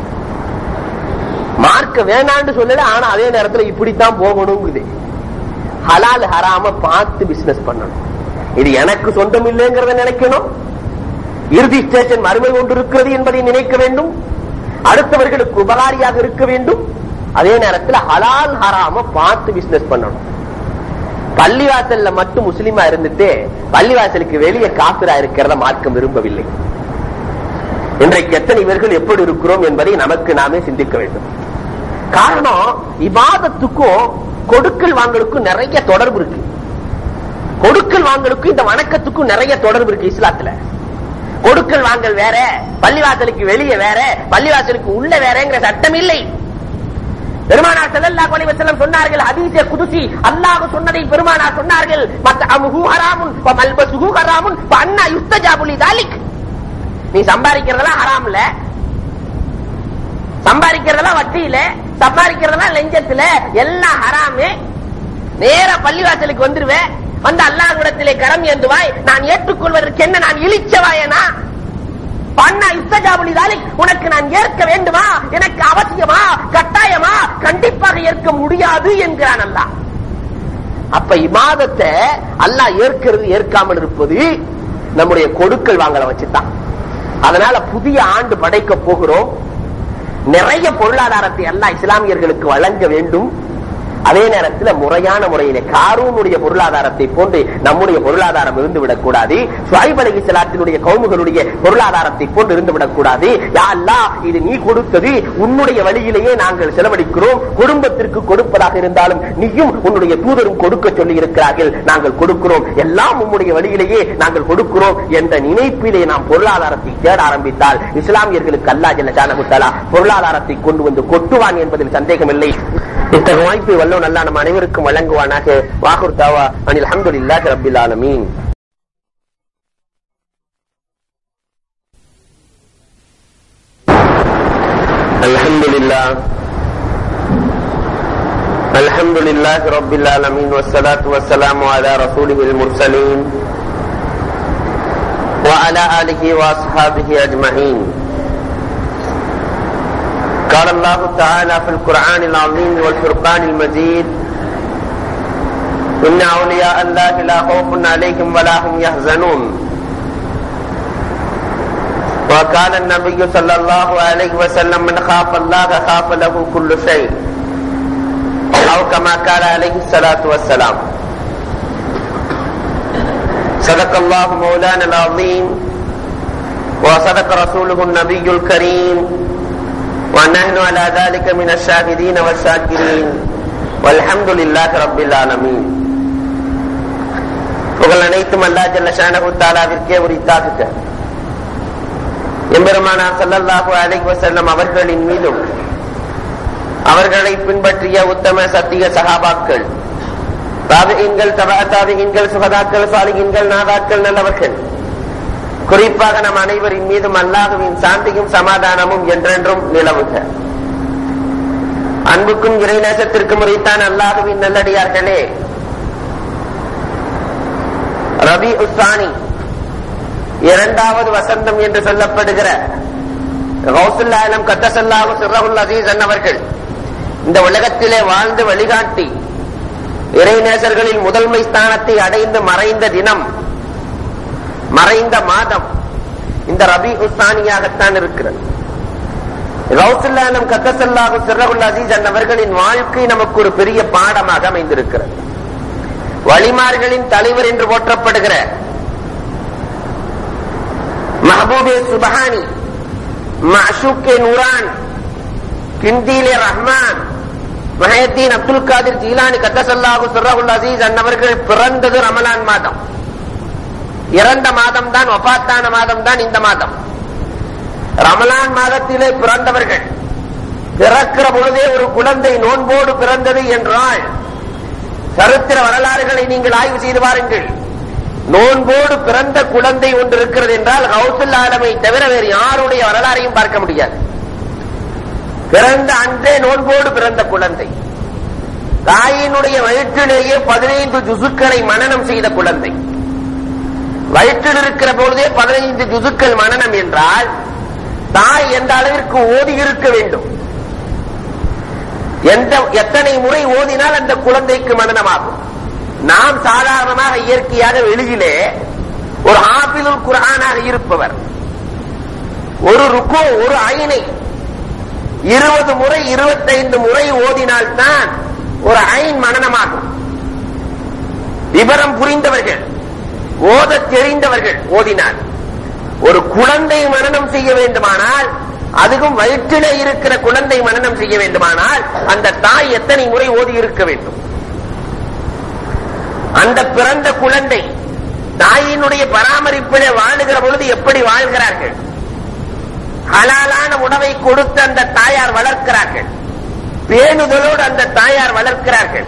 மார்க்க வேணான்னு சொல்லல ஆனா அதே நேரத்துல இப்படித்தான் போகணுங்குது ஹலால் ஹராம பார்த்து பிசினஸ் பண்ணணும் இது எனக்கு சொந்தம் இல்லைங்கிறத நினைக்கணும் இறுதி ஸ்டேஷன் மறுமை கொண்டு இருக்கிறது என்பதை நினைக்க வேண்டும் அடுத்தவர்களுக்கு உபகாரியாக இருக்க வேண்டும் அதே நேரத்தில் ஹலால் ஹராம பார்த்து பிசினஸ் பண்ணணும் பள்ளிவாசல்ல மட்டும் முஸ்லிமா இருந்துட்டு பள்ளிவாசலுக்கு வெளியே காப்பிரா இருக்கிறத மார்க்கம் விரும்பவில்லை இன்றைக்கு எத்தனை பேர்கள் எப்படி இருக்கிறோம் என்பதை நமக்கு நாமே சிந்திக்க வேண்டும் காரணம் இபாதத்துக்கும் கொடுக்கல் வாங்கலுக்கும் நிறைய தொடர்பு இருக்கு கொடுக்கல் வாங்கலுக்கும் இந்த வணக்கத்துக்கும் நிறைய தொடர்பு இருக்கு இஸ்லாத்துல கொடுக்கல் வாங்கல் வேற பள்ளிவாசலுக்கு வெளியே வேற பள்ளிவாசலுக்கு உள்ள வேறங்கிற சட்டம் இல்லை பெருமானார் ஸல்லல்லாஹு அலைஹி வஸல்லம் சொன்னார்கள் ஹதீஸே குதுசி அல்லாஹ் சொன்னதை பெருமானார் சொன்னார்கள் மத்அமுஹு ஹராமுன் வ மல்பசுஹு ஹராமுன் வ அன்னா யுஸ்தஜாபு லிதாலிக் நீ சம்பாதிக்கிறதெல்லாம் ஹராம் இல்ல சம்பாதிக்கிறதெல்லாம் வட்டியில சம்பாதிக்கிறதெல்லாம் லஞ்சத்துல எல்லாம் ஹராமு நேரா பள்ளிவாசலுக்கு வந்துருவேன் வந்து அல்லாஹ்விடத்திலே கரம் ஏந்துவாய் நான் ஏற்றுக்கொள்வதற்கு என்ன நான் இழிச்சவாயனா பண்ணா இஸ்தஜாபுலி தாலிக் உனக்கு நான் ஏற்க வேண்டுமா எனக்கு அவசியமா கட்டாயமா கண்டிப்பாக ஏற்க முடியாது என்கிறான் அல்லாஹ் அப்ப இமாதத்தை அல்லாஹ் ஏற்கிறது ஏற்காமல் இருப்பது நம்முடைய கொடுக்கல் வாங்கல வச்சுதான் அதனால புதிய ஆண்டு படைக்க போகிறோம் நிறைய பொருளாதாரத்தை அல்லாஹ் இஸ்லாமியர்களுக்கு வழங்க வேண்டும் அதே நேரத்தில் முறையான முறையிலே காரூனுடைய பொருளாதாரத்தை போன்று நம்முடைய பொருளாதாரம் இருந்து விடக்கூடாது சுவாய்ப் அலி இஸ்லாத்தினுடைய கவுமுகளுடைய பொருளாதாரத்தை போன்று இருந்து விடக்கூடாது யா அல்லாஹ் இது நீ கொடுத்தது உன்னுடைய வழியிலேயே நாங்கள் செலவழிக்கிறோம் குடும்பத்திற்கு கொடுப்பதாக இருந்தாலும் நீயும் உன்னுடைய தூதரும் கொடுக்க சொல்லி இருக்கிறார்கள் நாங்கள் கொடுக்கிறோம் எல்லாம் உன்னுடைய வழியிலேயே நாங்கள் கொடுக்கிறோம் என்ற நினைப்பிலே நாம் பொருளாதாரத்தை தேட ஆரம்பித்தால் இஸ்லாமியர்களுக்கு அல்லா ஜல்ல ஜானகுத்தாலா பொருளாதாரத்தை கொண்டு வந்து கொட்டுவான் என்பதில் சந்தேகமில்லை இத்தகைய வாய்ப்பை வல்லோன் அல்லா நம் அனைவருக்கும் வழங்குவானாக வாகுர் தாவா அனில் அஹமதுல்லாஹி ரப்பில் ஆலமீன் الحمد لله الحمد لله رب العالمين والصلاة والسلام على رسوله المرسلين وعلى آله وأصحابه أجمعين قال الله تعالى في القرآن العظيم والفرقان المجيد إن أولياء الله لا خوف عليهم ولا هم يحزنون وقال النبي صلى الله عليه وسلم من خاف الله خاف له كل شيء أو كما قال عليه الصلاة والسلام صدق الله مولانا العظيم وصدق رسوله النبي الكريم ونحن على ذلك من الشاهدين والشاكرين والحمد لله رب العالمين புகழ் அனைத்தும் அல்லா ஜல்ல ஷானஹு தாலாவிற்கே உரித்தாக்குக எம்பெருமானார் ஸல்லல்லாஹு அலைஹி வஸல்லம் அவர்களின் மீதும் அவர்களை பின்பற்றிய உத்தம சத்திய சகாபாக்கள் தாபியின்கள் தபா தாபியின்கள் சுகதாக்கள் சாலிகின்கள் நாதாக்கள் நல்லவர்கள் குறிப்பாக நம் அனைவரின் மீதும் அல்லாஹுவின் சாந்தியும் சமாதானமும் என்றென்றும் நிலவுக அன்புக்கும் இறைநேசத்திற்கும் உரைத்தான் அல்லாஹுவின் நல்லடியார்களே ரபி உஸ்தானி இரண்டாவது வசந்தம் என்று சொல்லப்படுகிற கௌசுல்லாலம் கத்தசல்லாஹு சிறகுல் அசீஸ் அன்னவர்கள் இந்த உலகத்திலே வாழ்ந்து வழிகாட்டி இறைநேசர்களில் முதன்மை ஸ்தானத்தை அடைந்து மறைந்த தினம் மறைந்த மாதம் இந்த ரபி உஸ்தானியாகத்தான் இருக்கிறது கௌசல்லானம் கத்தசல்லாஹு சிறகுல் அசீஸ் அன்னவர்களின் வாழ்க்கை நமக்கு ஒரு பெரிய பாடமாக அமைந்திருக்கிறது வழிமார்களின் தலைவர் என்று போற்றப்படுகிற மஹபூபே சுபஹானி மஷூக்கே நூரான் கிந்தீலே ரஹ்மான் மஹயத்தீன் அப்துல் காதிர் ஜீலானி கத்தசல்லாஹு சிறகுல் அசீஸ் அன்னவர்கள் பிறந்தது ரமலான் மாதம் இறந்த மாதம் தான் ஒபாத்தான மாதம் தான் இந்த மாதம் ரமலான் மாதத்திலே பிறந்தவர்கள் பிறக்கிற பொழுதே ஒரு குழந்தை நோன்போடு பிறந்தது என்றால் சரித்திர வரலாறுகளை நீங்கள் ஆய்வு செய்து பாருங்கள் நோன்போடு பிறந்த குழந்தை ஒன்று இருக்கிறது என்றால் ஹவுசுல் ஆலமை தவிர வேறு யாருடைய வரலாறையும் பார்க்க முடியாது பிறந்த அன்றே நோன்போடு பிறந்த குழந்தை தாயினுடைய வயிற்றிலேயே பதினைந்து ஜுசுக்களை மனனம் செய்த குழந்தை வயிற்றில் இருக்கிற பொழுதே பதினைந்து ஜுசுக்கள் மனனம் என்றால் தாய் எந்த அளவிற்கு ஓதி இருக்க வேண்டும் எந்த எத்தனை முறை ஓதினால் அந்த குழந்தைக்கு மனனமாகும் நாம் சாதாரணமாக இயற்கையாக வெளியிலே ஒரு ஆப்பிளுல் குரானாக இருப்பவர் ஒரு ருக்கோ ஒரு ஐனை இருபது முறை இருபத்தைந்து முறை ஓதினால்தான் ஒரு ஐன் மனனமாகும் விவரம் புரிந்தவர்கள் ஓதத் தெரிந்தவர்கள் ஓதினார் ஒரு குழந்தை மனனம் செய்ய வேண்டுமானால் அதுவும் வயிற்றிலே இருக்கிற குழந்தை மனனம் செய்ய வேண்டுமானால் அந்த தாய் எத்தனை முறை ஓதி இருக்க வேண்டும் அந்த பிறந்த குழந்தை தாயினுடைய பராமரிப்பிலே வாழுகிற பொழுது எப்படி வாழ்கிறார்கள் ஹலாலான உணவை கொடுத்து அந்த தாயார் வளர்க்கிறார்கள் பேணுதலோடு அந்த தாயார் வளர்க்கிறார்கள்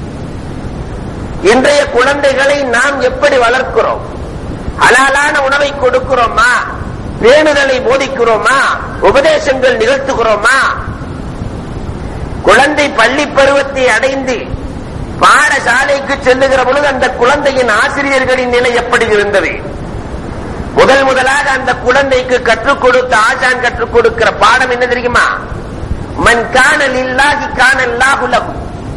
இன்றைய குழந்தைகளை நாம் எப்படி வளர்க்கிறோம் ஹலாலான உணவை கொடுக்கிறோமா பேணுதலை போதிக்கிறோமா உபதேசங்கள் நிகழ்த்துகிறோமா குழந்தை பள்ளி பருவத்தை அடைந்து பாடசாலைக்கு செல்லுகிற பொழுது அந்த குழந்தையின் ஆசிரியர்களின் நிலை எப்படி இருந்தது முதல் முதலாக அந்த குழந்தைக்கு கற்றுக் கொடுத்த ஆசான் கற்றுக் கொடுக்கிற பாடம் என்ன தெரியுமா மன் காணல் இல்லாகி காணல்லாகுலகு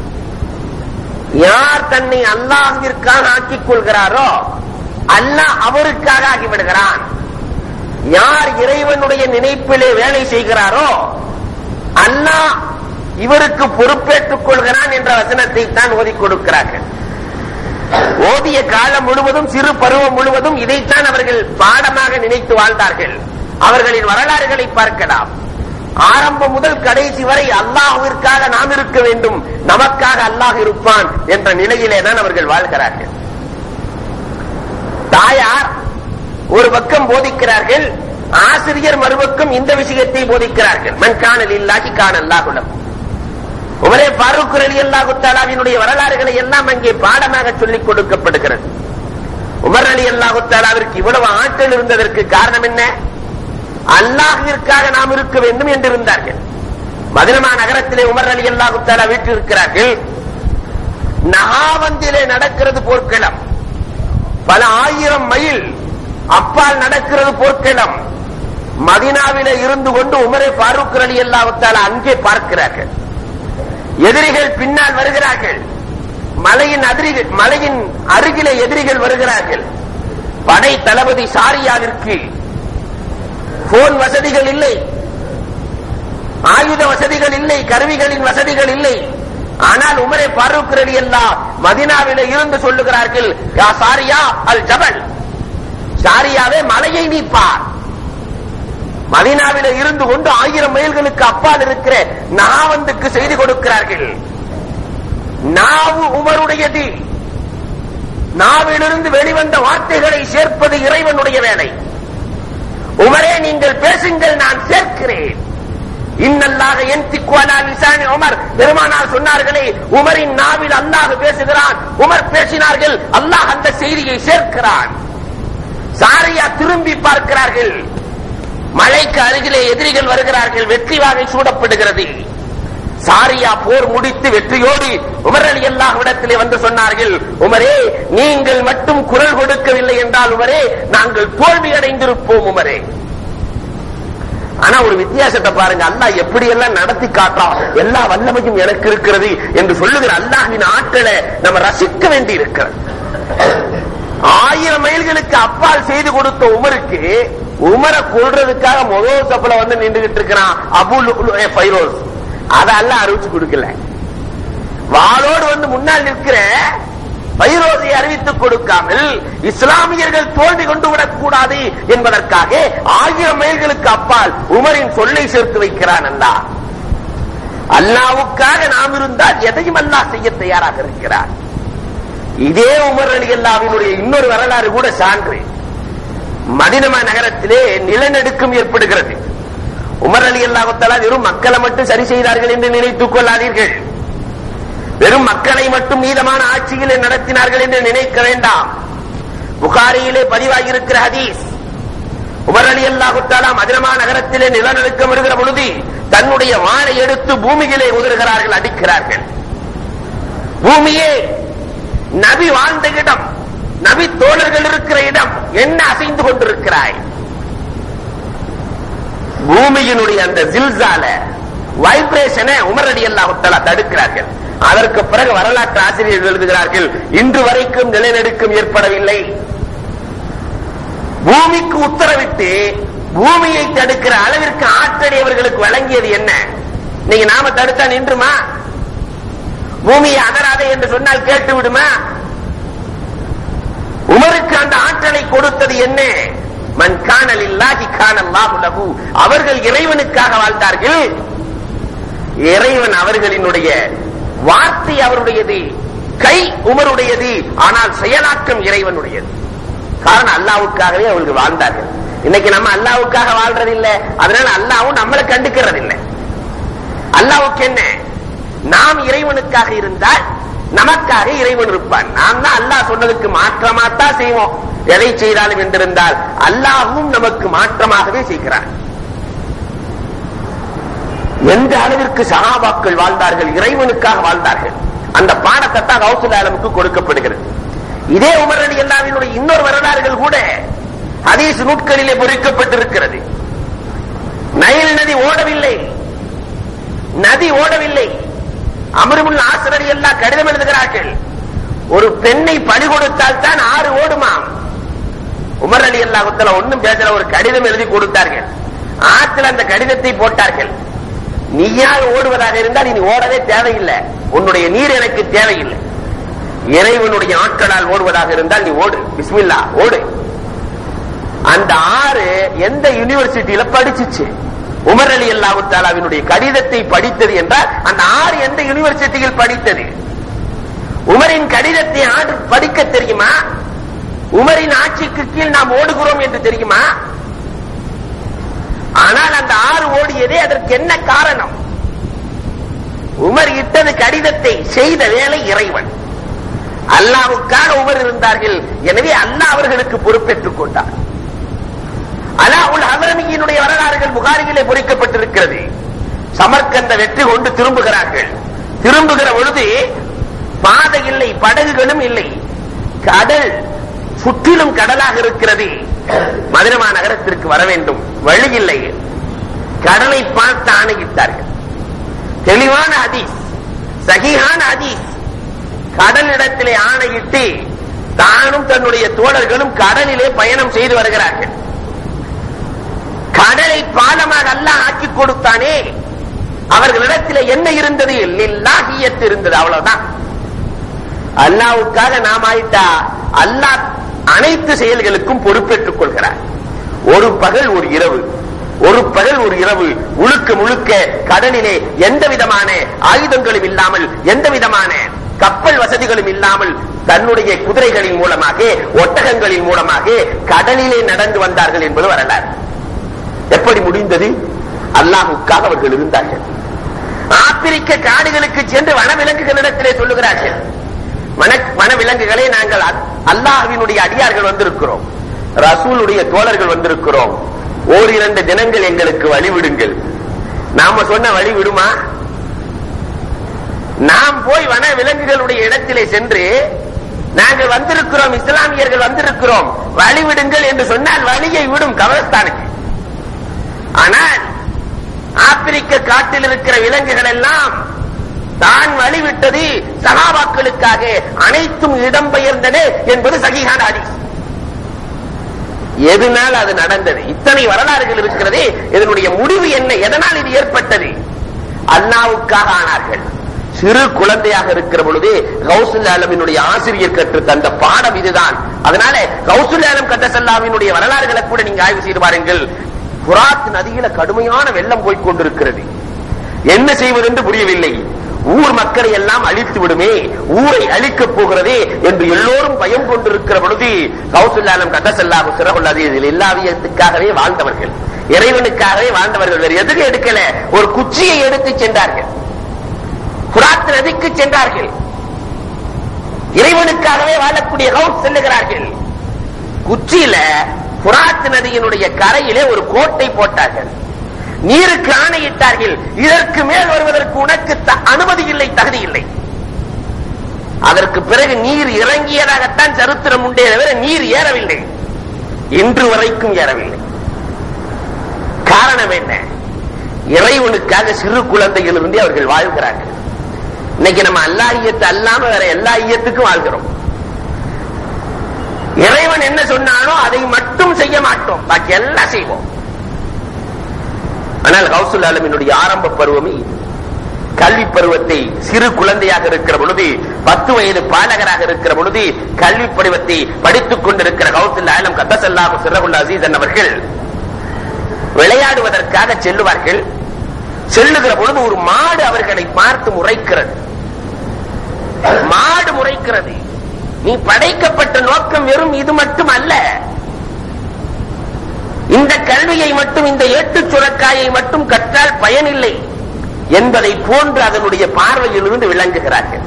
யார் தன்னை அல்லாஹிற்காக ஆக்கிக் கொள்கிறாரோ அல்லாஹ் அவருக்காக ஆகிவிடுகிறான் யார் இறைவனுடைய நினைப்பிலே வேலை செய்கிறாரோ அல்லாஹ் இவருக்கு பொறுப்பேற்றுக் கொள்கிறான் என்ற வசனத்தை தான் ஓதி கொடுக்கிறார்கள் ஓதிய காலம் முழுவதும் சிறு பருவம் முழுவதும் இதைத்தான் அவர்கள் பாடமாக நினைத்து வாழ்ந்தார்கள் அவர்களின் வரலாறுகளை பார்க்கலாம் ஆரம்பம் முதல் கடைசி வரை அல்லாஹுவிற்காக நாம் இருக்க வேண்டும் நமக்காக அல்லாஹ் இருப்பான் என்ற நிலையிலே தான் அவர்கள் வாழ்கிறார்கள் தாயார் ஒரு பக்கம் போதிக்கிறார்கள் ஆசிரியர் மறுபக்கம் இந்த விஷயத்தை போதிக்கிறார்கள் மண் காணல் இல்லாகி காணல்லாகுலம் உமரே பாரூக் அலி அல்லாஹு தாலாவினுடைய வரலாறுகளை எல்லாம் அங்கே பாடமாக சொல்லிக் கொடுக்கப்படுகிறது உமர் அலி அல்லாஹு தாலாவிற்கு இவ்வளவு ஆற்றல் இருந்ததற்கு காரணம் என்ன அல்லாஹிற்காக நாம் இருக்க வேண்டும் என்று இருந்தார்கள் மதுரமா நகரத்திலே உமர் அலி அல்லாஹு தாலா வீட்டில் இருக்கிறார்கள் நகாவந்திலே நடக்கிறது போர்க்களம் பல ஆயிரம் மைல் அப்பால் நடக்கிறது போர்க்களம் மதினாவிலே இருந்து கொண்டு உமரே பாரூக் அலி அல்லாஹு அங்கே பார்க்கிறார்கள் எதிரிகள் பின்னால் வருகிறார்கள் மலையின் அதிரிகள் மலையின் அருகிலே எதிரிகள் வருகிறார்கள் படை தளபதி சாரியாவிற்கு போன் வசதிகள் இல்லை ஆயுத வசதிகள் இல்லை கருவிகளின் வசதிகள் இல்லை ஆனால் உமரே பாரூக் ரலி எல்லாம் மதினாவிலே இருந்து சொல்லுகிறார்கள் யா சாரியா அல் ஜபல் சாரியாவே மலையை நீப்பார் மதினாவில இருந்து கொண்டு ஆயிரம் மைல்களுக்கு அப்பால் இருக்கிற நாவந்துக்கு செய்தி கொடுக்கிறார்கள் நாவு உமருடையது நாவிலிருந்து வெளிவந்த வார்த்தைகளை சேர்ப்பது இறைவனுடைய வேலை உமரே நீங்கள் பேசுங்கள் நான் சேர்க்கிறேன் இன்னல்லாக என் திக்குவனா லிசானி உமர் பெருமானார் சொன்னார்களே உமரின் நாவில் அல்லாஹ் பேசுகிறான் உமர் பேசினார்கள் அல்லாஹ் அந்த செய்தியை சேர்க்கிறான் சாரியா திரும்பி பார்க்கிறார்கள் மலைக்கு அருகிலே எதிரிகள் வருகிறார்கள் வெற்றி வாகை சூடப்படுகிறது சாரியா போர் முடித்து வெற்றியோடு உமர் அலி அல்லாஹ் இடத்திலே வந்து சொன்னார்கள் உமரே நீங்கள் மட்டும் குரல் கொடுக்கவில்லை என்றால் உமரே நாங்கள் தோல்வி அடைந்திருப்போம் உமரே ஆனா ஒரு வித்தியாசத்தை பாருங்க அல்லாஹ் எப்படி எல்லாம் நடத்தி காட்டான் எல்லா வல்லமையும் எனக்கு இருக்கிறது என்று சொல்லுகிற அல்லாஹின் ஆற்றலை நம்ம ரசிக்க வேண்டி இருக்கிறது ஆயிரம் மைல்களுக்கு அப்பால் செய்து கொடுத்த உமருக்கு உமரை கொள்றதுக்காக முதல் சப்பல வந்து நின்றுகிட்டு இருக்கிறான் அபு லுக்லு ஃபைரோஸ் அதெல்லாம் அறிவிச்சு கொடுக்கல வாளோடு வந்து முன்னால் நிற்கிற பைரோசை அறிவித்துக் கொடுக்காமல் இஸ்லாமியர்கள் தோல்வி கொண்டு விடக் கூடாது என்பதற்காக ஆயிரம் மைல்களுக்கு அப்பால் உமரின் சொல்லை சேர்த்து வைக்கிறான் அல்லாஹ் அல்லாவுக்காக நாம் இருந்தால் எதையும் அல்லாஹ் செய்ய தயாராக இருக்கிறார் இதே உமர் அலி அல்லாவினுடைய இன்னொரு வரலாறு கூட சான்று மதினமா நகரத்திலே நிலநடுக்கம் ஏற்படுகிறது உமர் அலி அல்லாஹத்தாலா வெறும் மக்களை மட்டும் சரி செய்தார்கள் என்று நினைத்துக் கொள்ளாதீர்கள் வெறும் மக்களை மட்டும் மீதமான ஆட்சியிலே நடத்தினார்கள் என்று நினைக்க வேண்டாம் புகாரியிலே பதிவாகியிருக்கிற ஹதீஸ் உமர் அலி அல்லாஹுத்தாலா மதினமா நகரத்திலே நிலநடுக்கம் வருகிற பொழுது தன்னுடைய வாழை எடுத்து பூமியிலே உதறுகிறார்கள் அடிக்கிறார்கள் பூமியே நபி வாழ்ந்த இடம் நபி தோழர்கள் இருக்கிற இடம் என்ன அசைந்து கொண்டிருக்கிறாய் பூமியினுடைய அந்த ஜில்சால வைப்ரேஷனை உமரடி அல்லாஹுத்தலா தடுக்கிறார்கள் அதற்கு பிறகு வரலாற்று ஆசிரியர்கள் எழுதுகிறார்கள் இன்று வரைக்கும் நிலநடுக்கம் ஏற்படவில்லை பூமிக்கு உத்தரவிட்டு பூமியை தடுக்கிற அளவிற்கு ஆற்றலை அவர்களுக்கு வழங்கியது என்ன நீங்க நாம தடுத்தா நின்றுமா பூமியை அகராதே என்று சொன்னால் கேட்டு விடுமா உமருக்கு அந்த ஆற்றலை கொடுத்தது என்ன மன் காணல் இல்லாஹி காணல்லாஹு லஹு அவர்கள் இறைவனுக்காக வாழ்ந்தார்கள் இறைவன் அவர்களினுடைய வார்த்தை அவருடையது கை உமருடையது ஆனால் செயலாக்கம் இறைவனுடையது காரணம் அல்லாவுக்காகவே அவர்கள் வாழ்ந்தார்கள் இன்னைக்கு நம்ம அல்லாவுக்காக வாழ்றது இல்ல அதனால அல்லாவும் நம்மளை கண்டுக்கிறது இல்லை அல்லாவுக்கு என்ன நாம் இறைவனுக்காக இருந்தால் நமக்காக இறைவன் இருப்பான் நாம் தான் அல்லாஹ் சொன்னதுக்கு மாற்றமாத்தான் செய்வோம் எதை செய்தாலும் என்றிருந்தால் அல்லாஹும் நமக்கு மாற்றமாகவே செய்கிறான் எந்த அளவிற்கு சகாபாக்கள் வாழ்ந்தார்கள் இறைவனுக்காக வாழ்ந்தார்கள் அந்த பாடத்தை தான் கௌசல் ஆலமுக்கு கொடுக்கப்படுகிறது இதே உமர் அலி அல்லாவினுடைய இன்னொரு வரலாறுகள் கூட ஹதீஸ் நூட்களிலே பொறிக்கப்பட்டிருக்கிறது நைல் நதி ஓடவில்லை நதி ஓடவில்லை அமருமுல் ஆசிரியர் எல்லாம் கடிதம் எழுதுகிறார்கள் ஒரு பெண்ணை பணி கொடுத்தால் தான் ஆறு ஓடுமாம் உமர் அலி அல்லாஹுத்தல ஒன்னும் பேசல ஒரு கடிதம் எழுதி கொடுத்தார்கள் ஆற்றில் அந்த கடிதத்தை போட்டார்கள் நீயாக ஓடுவதாக இருந்தால் இனி ஓடவே தேவையில்லை உன்னுடைய நீர் எனக்கு தேவையில்லை இறைவனுடைய ஆட்களால் ஓடுவதாக இருந்தால் நீ ஓடு பிஸ்மில்லா ஓடு அந்த ஆறு எந்த யூனிவர்சிட்டியில படிச்சுச்சு உமர் அலி அல்லாஹு தாலாவினுடைய கடிதத்தை படித்தது என்றால் அந்த ஆறு எந்த யூனிவர்சிட்டியில் படித்தது உமரின் கடிதத்தை ஆறு படிக்க தெரியுமா உமரின் ஆட்சிக்கு கீழ் நாம் ஓடுகிறோம் என்று தெரியுமா ஆனால் அந்த ஆறு ஓடியதே அதற்கு என்ன காரணம் உமர் இட்டது கடிதத்தை செய்த வேலை இறைவன் அல்லாவுக்காக உமர் இருந்தார்கள் எனவே அல்லாஹ் அவர்களுக்கு பொறுப்பேற்றுக் கொண்டார் அலாவுல் ஹவரமியினுடைய வரலாறுகள் புகாரிகளே பொறிக்கப்பட்டிருக்கிறது சமர்கந்த வெற்றி கொண்டு திரும்புகிறார்கள் திரும்புகிற பொழுது பாதை இல்லை படகுகளும் இல்லை கடல் சுற்றிலும் கடலாக இருக்கிறது மதுரமா நகரத்திற்கு வர வேண்டும் வழி இல்லை கடலை பார்த்து ஆணையிட்டார்கள் தெளிவான ஹதீஸ் சகிஹான ஹதீஸ் கடலிடத்திலே ஆணையிட்டு தானும் தன்னுடைய தோழர்களும் கடலிலே பயணம் செய்து வருகிறார்கள் கடலை பாலமாக அல்லாஹ் ஆக்கி கொடுத்தானே அவர்களிடத்தில் என்ன இருந்தது லில்லாஹியத் இருந்தது அவ்வளவுதான் அல்லாவுக்காக நாம் ஆயிட்டா அல்லாஹ் அனைத்து செயல்களுக்கும் பொறுப்பேற்றுக் கொள்கிறார் ஒரு பகல் ஒரு இரவு ஒரு பகல் ஒரு இரவு முழுக்க முழுக்க கடலிலே எந்த விதமான ஆயுதங்களும் இல்லாமல் எந்த விதமான கப்பல் வசதிகளும் இல்லாமல் தன்னுடைய குதிரைகளின் மூலமாக ஒட்டகங்களின் மூலமாக கடலிலே நடந்து வந்தார்கள் என்பது வரலாறு எப்படி முடிந்தது அல்லாஹுக்காக அவர்கள் இருந்தார்கள் ஆப்பிரிக்க காடுகளுக்கு சென்று வனவிலங்குகளிடத்திலே சொல்லுகிறார்கள் வன வனவிலங்குகளே நாங்கள் அல்லாஹுவினுடைய அடியார்கள் வந்திருக்கிறோம் ரசூலுடைய தோழர்கள் வந்திருக்கிறோம் ஓரிரண்டு தினங்கள் எங்களுக்கு வழிவிடுங்கள் நாம சொன்ன வழி விடுமா நாம் போய் வன விலங்குகளுடைய இடத்திலே சென்று நாங்கள் வந்திருக்கிறோம் இஸ்லாமியர்கள் வந்திருக்கிறோம் வழிவிடுங்கள் என்று சொன்னால் வழியை விடும் கவரஸ்தானுக்கு ஆனால் ஆப்பிரிக்க காட்டில் இருக்கிற விலங்குகள் எல்லாம் தான் வழிவிட்டது சகாபாக்களுக்காக அனைத்தும் இடம்பெயர்ந்தன என்பது சகிஹான ஹதீஸ் எதனால் அது நடந்தது இத்தனை வரலாறுகள் இருக்கிறது இதனுடைய முடிவு என்ன எதனால் இது ஏற்பட்டது அல்லாவுக்காக ஆனார்கள் சிறு குழந்தையாக இருக்கிற பொழுது கௌசுல் ஆலமினுடைய ஆசிரியர் கற்று தந்த பாடம் இதுதான் அதனால கௌசுல் ஆலம் கட்டசல்லாவினுடைய வரலாறுகளை கூட நீங்க ஆய்வு செய்து பாருங்கள் புராத் நதியில கடுமையான வெள்ளம் போய்க் கொண்டிருக்கிறது என்ன செய்வது என்று புரியவில்லை ஊர் மக்களை எல்லாம் அழித்து விடுமே ஊரை அழிக்கப் போகிறதே என்று எல்லோரும் பயம் கொண்டிருக்கிற பொழுது கௌசுல்லாலம் கதசல்லாஹு சிறகுள்ளது இதில் இல்லாவியத்துக்காகவே வாழ்ந்தவர்கள் இறைவனுக்காகவே வாழ்ந்தவர்கள் வேறு எதுக்கு எடுக்கல ஒரு குச்சியை எடுத்து சென்றார்கள் புராத் நதிக்கு சென்றார்கள் இறைவனுக்காகவே வாழக்கூடிய கவுஸ் செல்லுகிறார்கள் குச்சியில புராத் நதியினுடைய கரையிலே ஒரு கோட்டை போட்டார்கள் நீருக்கு ஆணையிட்டார்கள் இதற்கு மேல் வருவதற்கு உனக்கு த- அனுமதி இல்லை தகுதி இல்லை அதற்கு பிறகு நீர் இறங்கியதாகத்தான் சரித்திரம் உண்டே தவிர நீர் ஏறவில்லை இன்று வரைக்கும் ஏறவில்லை காரணம் என்ன இறைவனுக்காக சிறு குழந்தையிலிருந்தே அவர்கள் வாழ்கிறார்கள் இன்னைக்கு நம்ம அல்லா ஐயத்து அல்லாம வேற எல்லா ஐயத்துக்கும் வாழ்கிறோம் இறைவன் என்ன சொன்னானோ அதை மட்டும் செய்ய மாட்டோம் பாக்கி எல்லாம் செய்வோம் ஆனால் கௌசுல் ஆலமினுடைய ஆரம்ப பருவமே இது. கல்வி பருவத்தை சிறு குழந்தையாக இருக்கிற பொழுது பத்து வயது பாலகராக இருக்கிற பொழுது கல்வி பருவத்தை படித்துக் கொண்டிருக்கிற கௌசுல் ஆலம் கத்தசல்லாஹு சிறகுல் அசீசன் அவர்கள் விளையாடுவதற்காக செல்லுவார்கள் செல்லுகிற பொழுது ஒரு மாடு அவர்களை பார்த்து முறைக்கிறது மாடு முறைக்கிறது நீ படைக்கப்பட்ட நோக்கம் வெறும் இது மட்டும் அல்ல இந்த கல்வியை மட்டும் இந்த ஏட்டு சுரக்காயை மட்டும் கற்றால் பயனில்லை என்பதை போன்று அதனுடைய பார்வையிலிருந்து விளங்குகிறார்கள்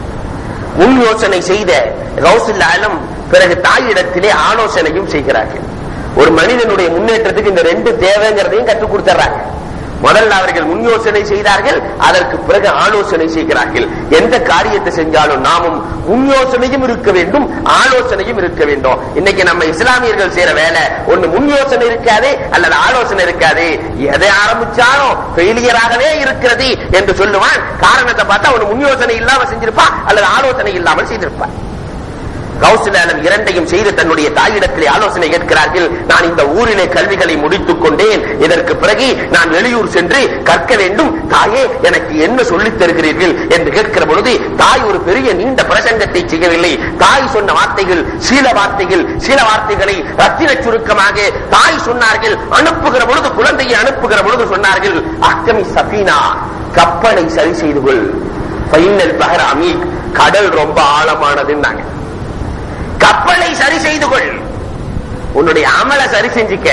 முன் யோசனை செய்த கௌசில் ஆலம் பிறகு தாயிடத்திலே ஆலோசனையும் செய்கிறார்கள் ஒரு மனிதனுடைய முன்னேற்றத்துக்கு இந்த ரெண்டு தேவைங்கிறதையும் கற்றுக் கொடுத்துறாங்க முதல்ல அவர்கள் முன் யோசனை செய்தார்கள் அதற்கு பிறகு ஆலோசனை செய்கிறார்கள் எந்த காரியத்தை செஞ்சாலும் நாமும் முன் யோசனையும் இருக்க வேண்டும் ஆலோசனையும் இருக்க வேண்டும் இன்னைக்கு நம்ம இஸ்லாமியர்கள் செய்யற வேலை ஒண்ணு முன் யோசனை இருக்காது அல்லது ஆலோசனை இருக்காது எதை ஆரம்பிச்சாலும் ஃபெயிலியராகவே இருக்கிறது என்று சொல்லுவான் காரணத்தை பார்த்தா ஒண்ணு முன் யோசனை இல்லாம செஞ்சிருப்பான் அல்லது ஆலோசனை இல்லாமல் செய்திருப்பான் கௌசலாலம் இரண்டையும் செய்து தன்னுடைய தாயிடத்திலே ஆலோசனை கேட்கிறார்கள் நான் இந்த ஊரிலே கல்விகளை முடித்துக் கொண்டேன் இதற்கு பிறகு நான் வெளியூர் சென்று கற்க வேண்டும் தாயே எனக்கு என்ன சொல்லித் தருகிறீர்கள் என்று கேட்கிற பொழுது தாய் ஒரு பெரிய நீண்ட பிரசங்கத்தை செய்யவில்லை தாய் சொன்ன வார்த்தைகள் சில வார்த்தைகள் சில வார்த்தைகளை ரத்தின சுருக்கமாக தாய் சொன்னார்கள் அனுப்புகிற பொழுது குழந்தையை அனுப்புகிற பொழுது சொன்னார்கள் அக்கமி சஃபீனா கப்பலை சரி செய்து கொள் பைனல் பகர் அமீக் கடல் ரொம்ப ஆழமானதுன்னாங்க கப்பலை சரி செய்து கொள் உன்னுடைய அமலை சரி செஞ்சுக்க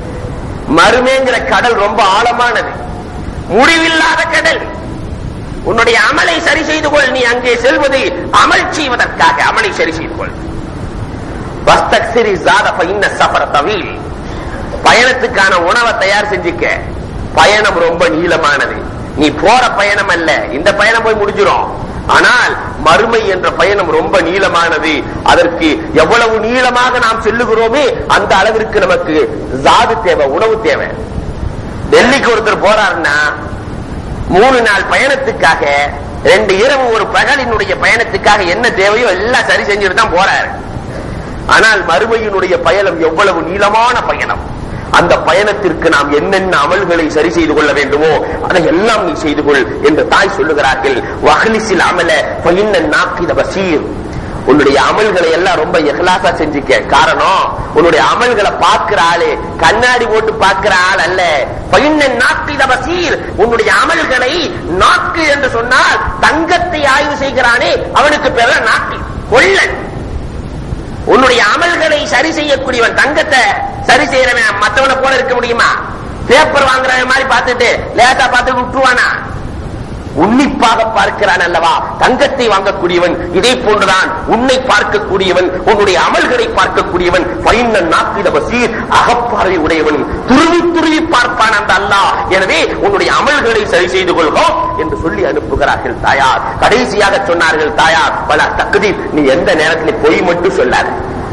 மறுமேங்கிற கடல் ரொம்ப ஆழமானது முடிவில்லாத கடல் உன்னுடைய அமலை சரி செய்து கொள் நீ அங்கே செல்வது அமல் செய்வதற்காக அமலை சரி செய்து கொள் வஸ்தக்சிரி ஜாத பைன்ன சஃபர தவீல் பயணத்துக்கான உணவை தயார் செஞ்சுக்க பயணம் ரொம்ப நீளமானது நீ போற பயணம் அல்ல இந்த பயணம் போய் முடிஞ்சிடும் ஆனால் மறுமை என்ற பயணம் ரொம்ப நீளமானது அதற்கு எவ்வளவு நீளமாக நாம் செல்லுகிறோமே அந்த அளவிற்கு நமக்கு ஜாது தேவை உணவு தேவை டெல்லிக்கு ஒருத்தர் போறாருன்னா மூணு நாள் பயணத்துக்காக ரெண்டு இரவு ஒரு பகலினுடைய பயணத்துக்காக என்ன தேவையோ எல்லாம் சரி செஞ்சுட்டு தான் போறாரு ஆனால் மறுமையினுடைய பயணம் எவ்வளவு நீளமான பயணம் அந்த பயணத்திற்கு நாம் என்னென்ன அமல்களை சரி செய்து கொள்ள வேண்டுமோ அதை எல்லாம் நீ செய்து கொள் என்று தாய் சொல்லுகிறார்கள் வஹலிசில் அமல பயின்ன நாக்கித பசீர் உன்னுடைய அமல்களை எல்லாம் ரொம்ப எஹ்லாசா செஞ்சுக்க காரணம் உன்னுடைய அமல்களை பார்க்கிற ஆளு கண்ணாடி போட்டு பார்க்கிற ஆள் அல்ல பயின்ன நாக்கித பசீர் உன்னுடைய அமல்களை நாக்கு என்று சொன்னால் தங்கத்தை ஆய்வு செய்கிறானே அவனுக்கு பேர நாக்கு கொள்ளன் உன்னுடைய அமல்களை சரி செய்யக்கூடியவன் தங்கத்தை சரி செய்யறவன் மத்தவனை போல இருக்க முடியுமா பேப்பர் வாங்குறவன் மாதிரி பார்த்துட்டு லேட்டா பார்த்து விட்டுருவானா உன்னிப்பாக பார்க்கிறான் அல்லவா தங்கத்தை வாங்கக்கூடியவன் இதே போன்றுதான் உன்னை பார்க்கக்கூடியவன் உன்னுடைய அமல்களை பார்க்கக்கூடியவன் பைன்ன நாப்பித வசீர் அகப்பார்வை உடையவன் துருவி துருவி பார்ப்பான் அந்த அல்லாஹ் எனவே உன்னுடைய அமல்களை சரி செய்து கொள்வோம் என்று சொல்லி அனுப்புகிறார்கள் தாயார் கடைசியாக சொன்னார்கள் தாயார் பல தகுதீர் நீ எந்த நேரத்தில் பொய் மட்டும் சொல்லாது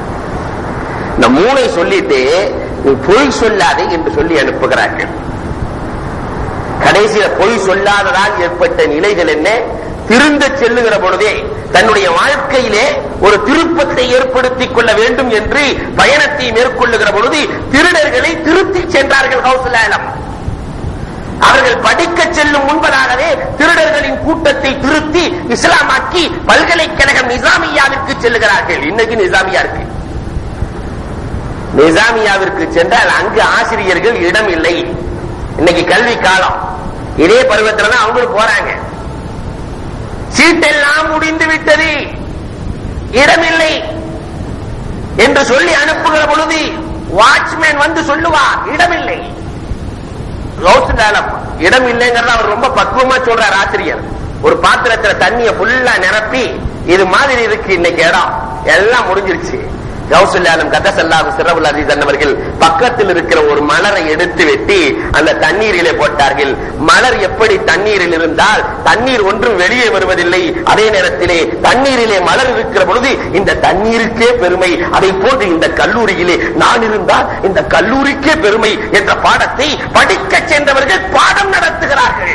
இந்த மூளை சொல்லிட்டு நீ பொய் சொல்லாதே என்று சொல்லி அனுப்புகிறார்கள் கடைசியில பொய் சொல்லாததால் ஏற்பட்ட நிலைகள் என்ன திருந்த செல்லுகிற பொழுதே தன்னுடைய வாழ்க்கையிலே ஒரு திருப்பத்தை ஏற்படுத்திக் கொள்ள வேண்டும் என்று பயணத்தை மேற்கொள்ளுகிற பொழுது திருடர்களை திருத்தி சென்றார்கள் ஹவுஸ்லாலம் அவர்கள் படிக்க செல்லும் முன்பதாகவே திருடர்களின் கூட்டத்தை திருத்தி இஸ்லாமாக்கி பல்கலைக்கழகம் நிசாமியாவிற்கு செல்லுகிறார்கள் இன்னைக்கு நிசாமியா இருக்கு நிசாமியாவிற்கு சென்றால் அங்கு ஆசிரியர்கள் இடம் இல்லை இன்னைக்கு கல்வி காலம் இதே பருவத்துல தான் அவங்களும் போறாங்க சீட்டெல்லாம் முடிந்து விட்டது இடமில்லை என்று சொல்லி அனுப்புகிற பொழுது வாட்ச்மேன் வந்து சொல்லுவார் இடமில்லை காலம் இடம் இல்லைங்கிறத அவர் ரொம்ப பக்குவமா சொல்றார் ஆசிரியர் ஒரு பாத்திரத்துல தண்ணிய ஃபுல்லா நிரப்பி இது மாதிரி இருக்கு இன்னைக்கு இடம் எல்லாம் முடிஞ்சிருச்சு கௌசல்யாலம் கதசல்லாஹு சிறவுல் அசீஸ் அவர்கள் பக்கத்தில் இருக்கிற ஒரு மலரை எடுத்து வெட்டி அந்த தண்ணீரிலே போட்டார்கள் மலர் எப்படி தண்ணீரில் இருந்தால் தண்ணீர் ஒன்றும் வெளியே வருவதில்லை அதே நேரத்திலே தண்ணீரிலே மலர் இருக்கிற பொழுது இந்த தண்ணீருக்கே பெருமை அதை போன்று இந்த கல்லூரியிலே நான் இருந்தால் இந்த கல்லூரிக்கே பெருமை என்ற பாடத்தை படிக்க சென்றவர்கள் பாடம் நடத்துகிறார்கள்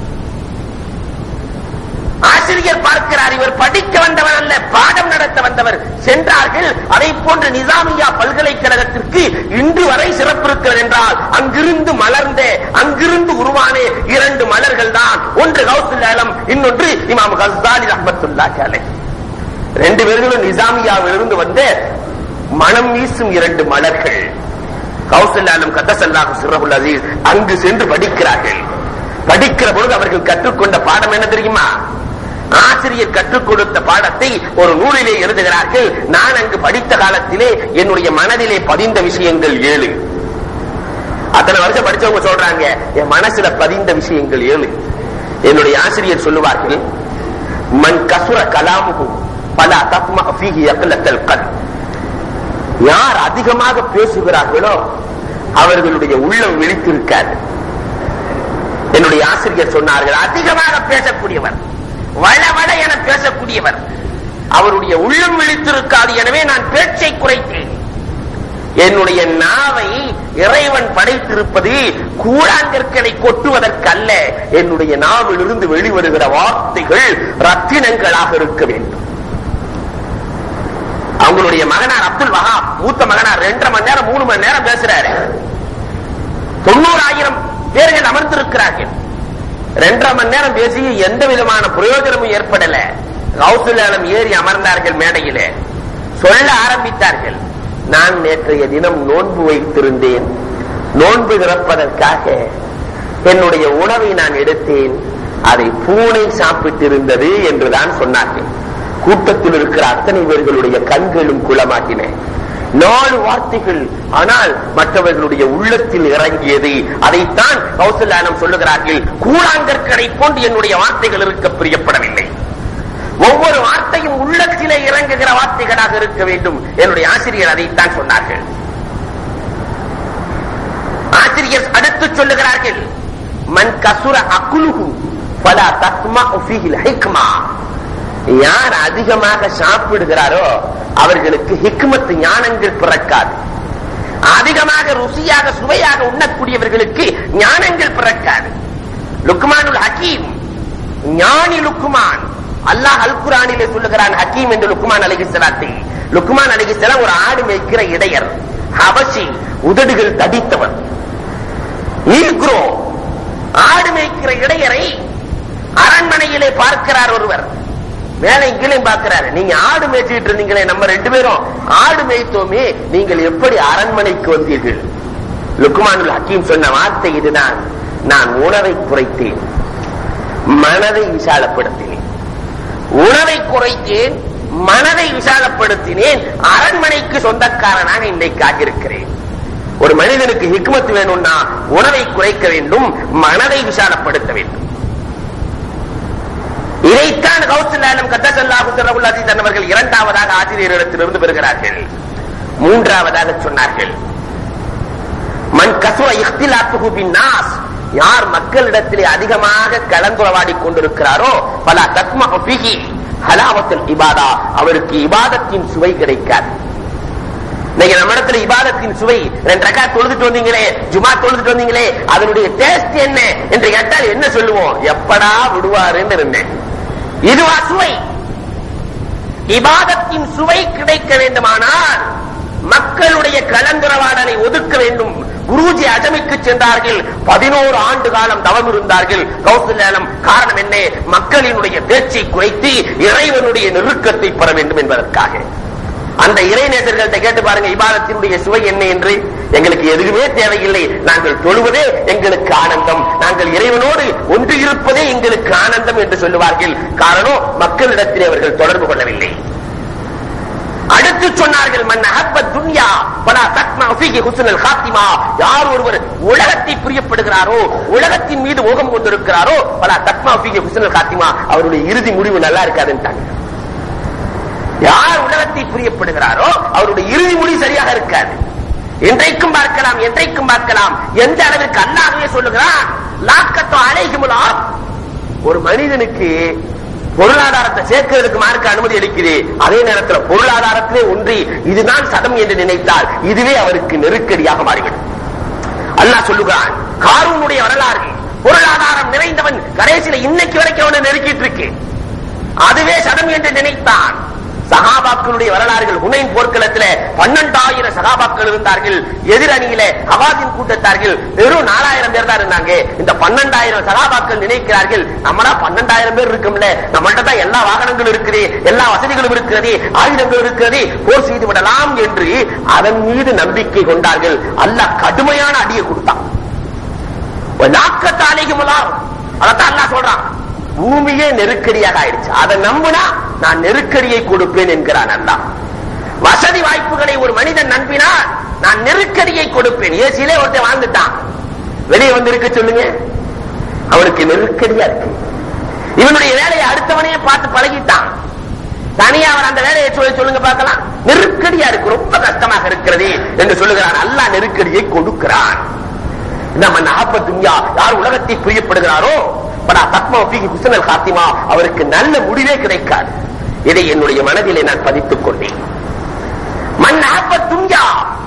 ஆசிரியர் பார்க்கிறார் இவர் படிக்க வந்தவர் அல்ல பாடம் நடத்த வந்தவர் சென்றார்கள் அதை போன்ற நிசாமியா பல்கலைக்கழகத்திற்கு இன்று வரை சிறப்பு இருக்கிறது என்றால் அங்கிருந்து மலர்ந்த அங்கிருந்து உருவான இரண்டு மலர்கள் தான் ஒன்று கௌசுல்லம் இன்னொன்று இமாம் கஸ்தாலி ரஹமத்துல்லா கேலை ரெண்டு பேர்களும் நிசாமியாவிலிருந்து வந்த மனம் வீசும் இரண்டு மலர்கள் கௌசல்யாலும் கத்தசல்லாஹு சிறகுல் அசீஸ் அங்கு சென்று படிக்கிறார்கள் படிக்கிற பொழுது அவர்கள் கற்றுக்கொண்ட பாடம் என்ன தெரியுமா ஆசிரியர் கற்றுக் கொடுத்த பாடத்தை ஒரு நூலிலே எழுதுகிறார்கள் நான் அங்கு படித்த காலத்திலே என்னுடைய மனதிலே பதிந்த விஷயங்கள் ஏழு அத்தனை வருஷம் படிச்சவங்க சொல்றாங்க என் மனசுல பதிந்த விஷயங்கள் ஏழு என்னுடைய ஆசிரியர் சொல்லுவார்கள் மண் கசுர கலாமுகு பல தத்மா ஃபீஹி அக்லத்தல் கல் யார் அதிகமாக பேசுகிறார்களோ அவர்களுடைய உள்ளம் விழித்திருக்காது என்னுடைய ஆசிரியர் சொன்னார்கள் அதிகமாக பேசக்கூடியவர் வள வள என பேசக்கூடியவர் அவருடைய உள்ளம் விழித்திருக்காது எனவே நான் பேச்சை குறைத்தேன் என்னுடைய நாவை இறைவன் படைத்திருப்பது கூழாங்கற்களை கொட்டுவதற்கல்ல என்னுடைய நாவிலிருந்து வெளிவருகிற வார்த்தைகள் ரத்தினங்களாக இருக்க வேண்டும் அவங்களுடைய மகனார் அப்துல் வஹாப் மூத்த மகனார் ரெண்டரை மணி நேரம் மூணு மணி நேரம் பேசுறாரு தொண்ணூறாயிரம் பேர்கள் அமர்ந்திருக்கிறார்கள் ரெண்டரை மணி நேரம் பேசி எந்த விதமான பிரயோஜனமும் ஏற்படல கௌசல்யாலம் ஏறி அமர்ந்தார்கள் மேடையிலே சொல்ல ஆரம்பித்தார்கள் நான் நேற்றைய தினம் நோன்பு வைத்திருந்தேன் நோன்பு திறப்பதற்காக என்னுடைய உணவை நான் எடுத்தேன் அதை பூனை சாப்பிட்டிருந்தது என்றுதான் சொன்னார்கள் கூட்டத்தில் இருக்கிற அத்தனை பேர்களுடைய கண்களும் குளமாகின நாலு வார்த்தைகள் ஆனால் மற்றவர்களுடைய உள்ளத்தில் இறங்கியது அதைத்தான் கௌசல்யானம் சொல்லுகிறார்கள் கூழாங்கற்களை போன்று என்னுடைய வார்த்தைகள் இருக்க பிரியப்படவில்லை ஒவ்வொரு வார்த்தையும் உள்ளத்திலே இறங்குகிற வார்த்தைகளாக இருக்க வேண்டும் என்னுடைய ஆசிரியர் அதைத்தான் சொன்னார்கள் ஆசிரியர் அடுத்து சொல்லுகிறார்கள் மன் கசுர அக்குலுகு பல தத்மா ஃபீஹில் ஹிக்மா யார் அதிகமாக சாப்பிடுகிறாரோ அவர்களுக்கு ஹிக்மத்து ஞானங்கள் பிறக்காது அதிகமாக ருசியாக சுவையாக உண்ணக்கூடியவர்களுக்கு ஞானங்கள் பிறக்காது லுக்மானுல் ஹக்கீம் ஞானி லுக்குமான் அல்லாஹ் அல் குரானிலே சொல்லுகிறான் ஹக்கீம் என்று லுக்குமான் அலிகிஸ்லாத்தை லுக்குமான் அலிகிஸ்லாம் ஒரு ஆடு மேய்க்கிற இடையர் ஹபசி உதடுகள் தடித்தவர் ஈக்ரோ ஆடு மேய்க்கிற இடையரை அரண்மனையிலே பார்க்கிறார் ஒருவர் மேலே கீழே பார்க்கிறாரு நீங்க ஆடு மேய்ச்சிட்டு இருந்தீங்களே நம்ம ரெண்டு பேரும் ஆடு மேய்த்தோமே நீங்கள் எப்படி அரண்மனைக்கு வந்தீர்கள் லுக்குமானுல் ஹக்கீம் சொன்ன வார்த்தை இதுதான் நான் உணவை குறைத்தேன் மனதை விசாலப்படுத்தினேன் உணவை குறைத்தேன் மனதை விசாலப்படுத்தினேன் அரண்மனைக்கு சொந்தக்காரனாக இன்றைக்கு ஆகியிருக்கிறேன் ஒரு மனிதனுக்கு ஹிக்மத் வேணும்னா உணவை குறைக்க வேண்டும் மனதை விசாலப்படுத்த வேண்டும் இதைத்தான் கௌசல்யாலும் கத்தசல்லாஹு சிறவுல் அசீஸ் அவர்கள் இரண்டாவதாக ஆசிரியரிடத்திலிருந்து பெறுகிறார்கள் மூன்றாவதாக சொன்னார்கள் மண் கசுர இஃப்திலாத்துஹு பின்னாஸ் யார் மக்களிடத்திலே அதிகமாக கலந்துரவாடி கொண்டிருக்கிறாரோ பல தத்ம பிகி ஹலாவத்தில் இபாதா அவருக்கு இபாதத்தின் சுவை கிடைக்காது நீங்க நம்ம இடத்துல இபாதத்தின் சுவை ரெண்டு ரக்கா தொழுதுட்டு வந்தீங்களே ஜுமா தொழுதுட்டு வந்தீங்களே அதனுடைய டேஸ்ட் என்ன என்று கேட்டால் என்ன சொல்லுவோம் எப்படா விடுவாருன்னு இருந்தேன் இதுவா சுவை இபாதத்தின் சுவை கிடைக்க வேண்டுமானால் மக்களுடைய கலந்துரவாடலை ஒதுக்க வேண்டும் குருஜி அஜமிக்கு சென்றார்கள் பதினோரு ஆண்டு காலம் தவம் இருந்தார்கள் கௌசல்யாலம் காரணம் என்ன மக்களினுடைய பேச்சை குறைத்து இறைவனுடைய நெருக்கத்தை பெற வேண்டும் என்பதற்காக அந்த இறைநேசர்கள்ட்ட கேட்டு பாருங்க இபாதத்தினுடைய சுவை என்ன என்று எங்களுக்கு எதுவுமே தேவையில்லை நாங்கள் தொழுவதே எங்களுக்கு ஆனந்தம் நாங்கள் இறைவனோடு ஒன்று இருப்பதே எங்களுக்கு ஆனந்தம் என்று சொல்லுவார்கள் காரணம் மக்களிடத்திலே அவர்கள் தொடர்பு கொள்ளவில்லை அடுத்து சொன்னார்கள் மன் அஹப்ப துன்யா பலா தக்மா ஃபீஹி ஹுஸ்னுல் காத்திமா யார் ஒருவர் உலகத்தை பிரியப்படுகிறாரோ உலகத்தின் மீது மோகம் கொண்டிருக்கிறாரோ பலா தக்மா ஃபீஹி ஹுஸ்னுல் காத்திமா அவருடைய இறுதி முடிவு நல்லா இருக்காதுன்றாங்க யார் உலகத்தை பிரியப்படுகிறாரோ அவருடைய இறுதி முடிவு சரியாக இருக்காது என்றைக்கும் பார்க்கலாம் என்றைக்கும் பார்க்கலாம் எந்த அளவிற்கு அல்லாஹ்வே சொல்லுகிறான் லாக்கத்தோ அலைகுமுலா ஒரு மனிதனுக்கு பொருளாதாரத்தை சேர்க்கிறதுக்கு மார்க்க அனுமதி அளிக்குது அதே நேரத்தில் பொருளாதாரத்திலே ஒன்றி இதுதான் சதம் என்று நினைத்தால் இதுவே அவருக்கு நெருக்கடியாக மாறிவிடும் அல்லாஹ் சொல்லுகிறான் காரூனுடைய வரலாறு பொருளாதாரம் நிறைந்தவன் கடைசியில இன்னைக்கு வரைக்கும் அவனை நெருக்கிட்டு இருக்கு அதுவே சதம் என்று நினைத்தான் சகாபாக்களுடைய வரலாறுகள் ஹுனைன் போர்க்களத்தில் பன்னெண்டாயிரம் சகாபாக்கள் இருந்தார்கள் எதிரணியில ஹவாசின் கூட்டத்தார்கள் வெறும் நாலாயிரம் பேர் தான் இருந்தாங்க இந்த பன்னெண்டாயிரம் சகாபாக்கள் நினைக்கிறார்கள் நம்மளா பன்னெண்டாயிரம் பேர் இருக்கும்ல நம்மள்ட்ட தான் எல்லா வாகனங்களும் இருக்குது எல்லா வசதிகளும் இருக்கிறது ஆயுதங்கள் இருக்கிறது போர் செய்து விடலாம் என்று அதன் மீது நம்பிக்கை கொண்டார்கள் அல்லாஹ் கடுமையான அடியை கொடுத்தான் நாக்கத்தாலேகுமலாம் அதைத்தான் அல்லாஹ் சொல்றான் பூமியே நெருக்கடியாக ஆயிடுச்சு அதை நம்புனா நான் நெருக்கடியை கொடுப்பேன் என்கிறான் அல்லாஹ் வசதி வாய்ப்புகளை ஒரு மனிதன் நம்பினால் நான் நெருக்கடியை கொடுப்பேன் ஏசியிலே ஒருத்தன் வாழ்ந்துட்டான் வெளியே வந்து இருக்க சொல்லுங்க அவனுக்கு நெருக்கடியா இருக்கு இவனுடைய வேலையை அடுத்தவனையே பார்த்து பழகிட்டான் தனியா அவன் அந்த வேலையை சொல்லி சொல்லுங்க பார்க்கலாம் நெருக்கடியா இருக்கு ரொம்ப கஷ்டமாக இருக்கிறது என்று சொல்லுகிறான் அல்லாஹ் நெருக்கடியை கொடுக்கிறான் நம்ம நாப்ப துன்யா யார் உலகத்தை பிரியப்படுகிறாரோ படா தத்மா ஃபீஹி ஹுஸ்னல் காத்திமா அவருக்கு நல்ல முடிவே கிடைக்காது இதை என்னுடைய மனதிலே நான் பதித்துக் கொண்டேன் மன் நாப்ப துன்யா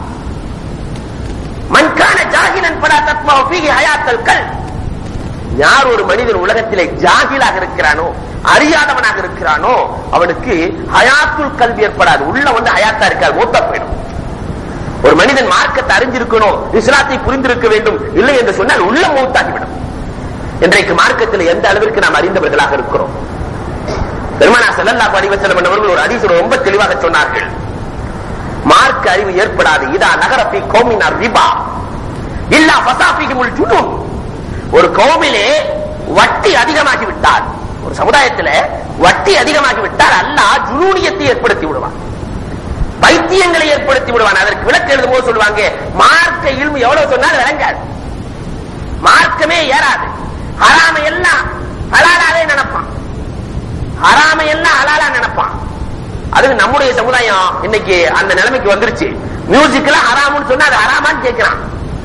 மன் கான ஜாகிலன் படா தத்மா ஃபீஹி ஹயாத்தல் கல் யார் ஒரு மனிதன் உலகத்திலே ஜாகிலாக இருக்கிறானோ அறியாதவனாக இருக்கிறானோ அவனுக்கு ஹயாத்துல் கல்வி ஏற்படாது உள்ள வந்து ஹயாத்தா இருக்காது மூத்த போயிடும் ஒரு மனிதன் மார்க்கத்தை அறிஞ்சிருக்கணும் இஸ்லாத்தை புரிந்திருக்க வேண்டும் இல்லை என்று சொன்னால் உள்ள மூத்தாகிவிடும் இன்றைக்கு மார்க்கத்தில் எந்த அளவிற்கு நாம் அறிந்தவர்களாக இருக்கிறோம் பெருமானா செல்லல்லா பரிவசலம் அவர்கள் ஒரு அதிசயம் ரொம்ப தெளிவாக சொன்னார்கள் மார்க்க அறிவு ஏற்படாது இதா நகரப்பி கோமினார் ரிபா இல்லா பசாபிகுமுல் ஜுனூன் ஒரு கோவிலே வட்டி அதிகமாகி விட்டால் ஒரு சமுதாயத்தில் வட்டி அதிகமாகி விட்டால் அல்லாஹ் ஜுனூனியத்தை ஏற்படுத்தி விடுவான் பைத்தியங்களை ஏற்படுத்தி விடுவான் அதற்கு விளக்கு எழுதும் போது சொல்லுவாங்க மார்க்க இல்மு எவ்வளவு சொன்னாலும் விளங்காது மார்க்கமே ஏறாது ஹராம எல்லாம் ஹலாலாவே நினைப்பான் ஹராம எல்லாம் ஹலாலா நினைப்பான் அது நம்முடைய சமுதாயம் இன்னைக்கு அந்த நிலைமைக்கு வந்துருச்சு மியூசிக் எல்லாம் ஹராம்னு சொன்னா அது ஹராமான்னு கேட்கிறான்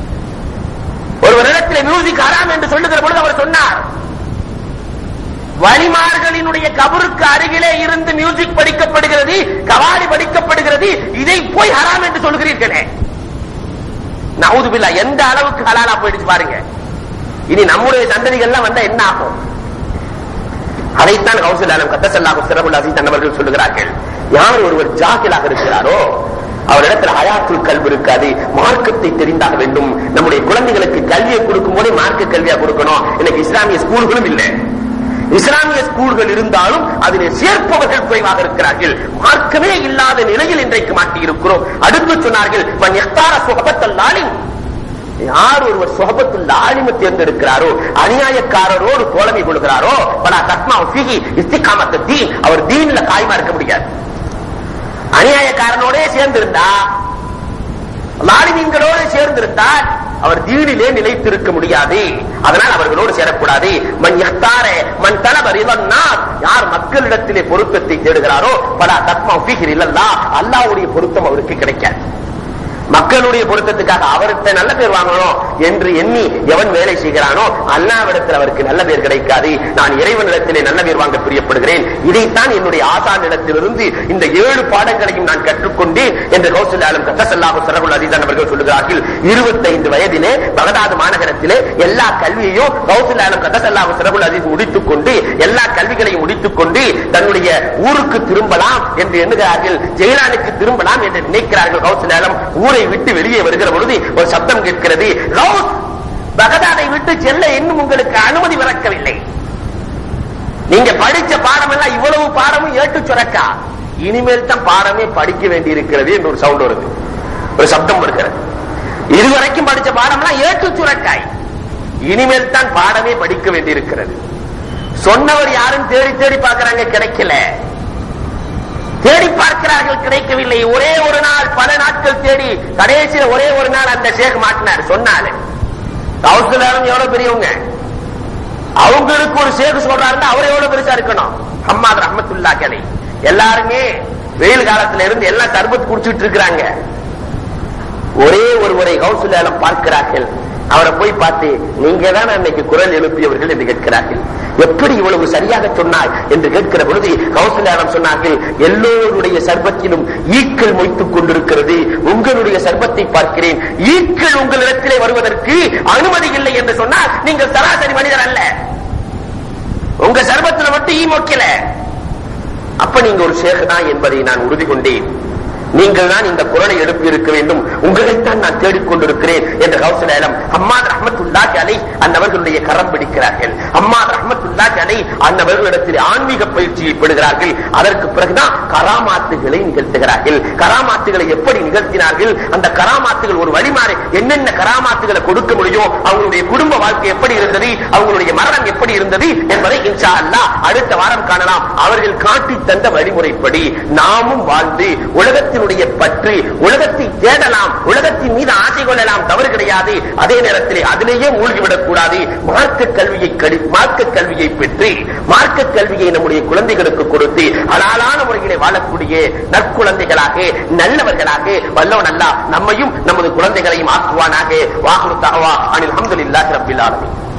ஒரு இடத்துல மியூசிக் ஹராம் என்று சொல்லுகிற பொழுது அவர் சொன்னார் வழிமார்களினுடைய கபருக்கு அருகிலே இருந்து மியூசிக் படிக்கப்படுகிறது கவாலி படிக்கப்படுகிறது இதை போய் ஹராம் என்று சொல்கிறீர்களே நவுதுபில்லா எந்த அளவுக்கு ஹலாலா போயிடுச்சு பாருங்க இனி நம்முடைய சந்ததிகள்லாம் வந்தா என்ன ஆகும் அதைத்தான் கௌசல்யானம் கத்தசல்லாஹு சிறபுல் அசீஸ் தன்னவர்கள் சொல்லுகிறார்கள் யார் ஒருவர் ஜாகிலாக இருக்கிறாரோ அவரிடத்தில் ஹயாத்துல் கல்வி இருக்காது மார்க்கத்தை தெரிந்தாக வேண்டும் நம்முடைய குழந்தைகளுக்கு கல்வியை கொடுக்கும் போதே மார்க்க கல்வியா கொடுக்கணும் இன்னைக்கு இஸ்லாமிய ஸ்கூல்களும் இல்லை இஸ்லாமிய ஸ்கூல்கள் இருந்தாலும் அதிலே சேர்ப்பவர்கள் குறைவாக இருக்கிறார்கள் மார்க்கமே இல்லாத நிலையில் இன்றைக்கு மாட்டியிருக்கிறோம் அடுத்து சொன்னார்கள் மன் எஸ்தார சுகபத்தல் லாலிம் யார் ஒருவர் சுகபத்துல் ஆலிம தேர்ந்தெடுக்கிறாரோ அநியாயக்காரரோடு தோழமை கொள்கிறாரோ பல தத்மா ஃபிஹி இஸ்திகாமத்து தீன் அவர் தீன்ல காய்மா இருக்க முடியாது அநியாயக்காரனோடே சேர்ந்திருந்தா லாலிமீன்களோடு சேர்ந்திருந்தால் அவர் தீனிலே நிலைத்திருக்க முடியாது அதனால் அவர்களோடு சேரக்கூடாது மண் எத்தார மண் தலவர் யார் மக்களிடத்திலே பொருத்தத்தை தேடுகிறாரோ பல தத்மா ஃபிஹிர் இல்லல்லா அல்லாவுடைய பொருத்தம் அவருக்கு கிடைக்காது மக்களுடைய பொருத்தத்துக்காக அவர்கிட்ட நல்ல பேர் வாங்கணும் என்று எண்ணி எவன் வேலை செய்கிறானோ அல்லாவிடத்தில் அவருக்கு நல்ல பேர் கிடைக்காது நான் இறைவனிடத்திலே நல்ல பேர் வாங்க பிரியப்படுகிறேன் இதைத்தான் என்னுடைய ஆசானிடத்திலிருந்து இந்த ஏழு பாடங்களையும் நான் கற்றுக்கொண்டேன் என்று கௌசல்யாலும் கத்தசல்லாஹு சரகுல் அலிதான் அவர்கள் சொல்லுகிறார்கள் இருபத்தைந்து வயதிலே பகதாது மாநகரத்திலே எல்லா கல்வியையும் கௌசல்யாலும் கத்தசல்லாஹு சரகுல் அஜீஸ் முடித்துக் கொண்டு எல்லா கல்விகளையும் முடித்துக் கொண்டு தன்னுடைய ஊருக்கு திரும்பலாம் என்று எண்ணுகிறார்கள் ஜெயிலானுக்கு திரும்பலாம் என்று நினைக்கிறார்கள் கௌசல்யாலம் ஊரை விட்டு வெளியே வருகிற பொழுது ஒரு சப்தம் கேட்கிறது கௌஸ் பகதாதை விட்டு செல்ல இன்னும் உங்களுக்கு அனுமதி பிறக்கவில்லை நீங்க படிச்ச பாடம் எல்லாம் இவ்வளவு பாடமும் ஏட்டு சுரக்கா இனிமேல் தான் பாடமே படிக்க வேண்டி இருக்கிறது என்று ஒரு சவுண்ட் வருது ஒரு சப்தம் வருகிறது இதுவரைக்கும் படிச்ச பாடம்லாம் ஏட்டு சுரக்காய் இனிமேல் தான் பாடமே படிக்க வேண்டி இருக்கிறது சொன்னவர் யாரும் தேடி தேடி பார்க்கறாங்க கிடைக்கல தேடி பார்க்கிறார்கள் கிடைக்கவில்லை ஒரே ஒரு நாள் பல நாட்கள் தேடி கடைசியில ஒரே ஒரு நாள் அந்த ஷேக் மாட்டினார் சொன்னாரு கவுன்சிலரும் எவ்வளவு பெரியவங்க அவங்களுக்கு ஒரு ஷேக் சொல்றாருன்னா அவர் எவ்வளவு பெருசா இருக்கணும் ஹம்மாத் ரஹமத்துல்லா கலை எல்லாருமே வெயில் காலத்துல இருந்து எல்லாம் சர்பத் குடிச்சிட்டு இருக்கிறாங்க ஒரே ஒருவரை கௌசல்யாலம் பார்க்கிறார்கள் அவரை போய் பார்த்து நீங்க தான் அன்னைக்கு குரல் எழுப்பியவர்கள் என்று கேட்கிறார்கள் எப்படி இவ்வளவு சரியாக சொன்னாய் என்று கேட்கிற பொழுது கௌசல்யாலம் சொன்னார்கள் எல்லோருடைய சர்பத்திலும் ஈக்கள் மொய்த்துக் கொண்டிருக்கிறது உங்களுடைய சர்பத்தை பார்க்கிறேன் ஈக்கள் உங்களிடத்திலே வருவதற்கு அனுமதி இல்லை என்று சொன்னால் நீங்கள் சராசரி மனிதர் அல்ல உங்க சர்பத்தில் மட்டும் ஈ மொக்கல அப்ப நீங்க ஒரு ஷேக் தான் என்பதை நான் உறுதி கொண்டேன் நீங்கள் தான் இந்த குரலை எழுப்பி இருக்க வேண்டும் உங்களைத்தான் நான் தேடிக்கொண்டிருக்கிறேன் என்ற கௌசலம் அம்மாத் ரஹமத்துல்லாஹி அலை அன்னவர்களுடைய கரம் பிடிக்கிறார்கள் அம்மாத் ரஹமத்துல்லாஹி அலை அன்னவர்களிடத்தில் ஆன்மீக பயிற்சியை பெறுகிறார்கள் அதற்கு பிறகுதான் கராமாத்துகளை நிகழ்த்துகிறார்கள் கராமாத்துகளை எப்படி நிகழ்த்தினார்கள் அந்த கராமாத்துகள் ஒரு வழிமாறு என்னென்ன கராமாத்துகளை கொடுக்க முடியும் அவங்களுடைய குடும்ப வாழ்க்கை எப்படி இருந்தது அவங்களுடைய மரணம் எப்படி இருந்தது என்பதை இன்ஷா அல்லாஹ் அடுத்த வாரம் காணலாம் அவர்கள் காட்டி தந்த வழிமுறைப்படி நாமும் வாழ்ந்து உலகத்தினுடைய பற்று உலகத்தை தேடலாம் உலகத்தின் மீது ஆசை கொள்ளலாம் தவறு கிடையாது அதே நேரத்தில் அதிலேயே மூழ்கிவிடக் கூடாது மார்க்க கல்வியை கடி மார்க்க கல்வியை பெற்று மார்க்க கல்வியை நம்முடைய குழந்தைகளுக்கு கொடுத்து அலாலான முறையிலே வாழக்கூடிய நற்குழந்தைகளாக நல்லவர்களாக வல்லவன் அல்லா நம்மையும் நமது குழந்தைகளையும் ஆக்குவானாக வாகுரு தகவா அனில் அஹமதுல்லாஹி ரப்பில் ஆலமீன்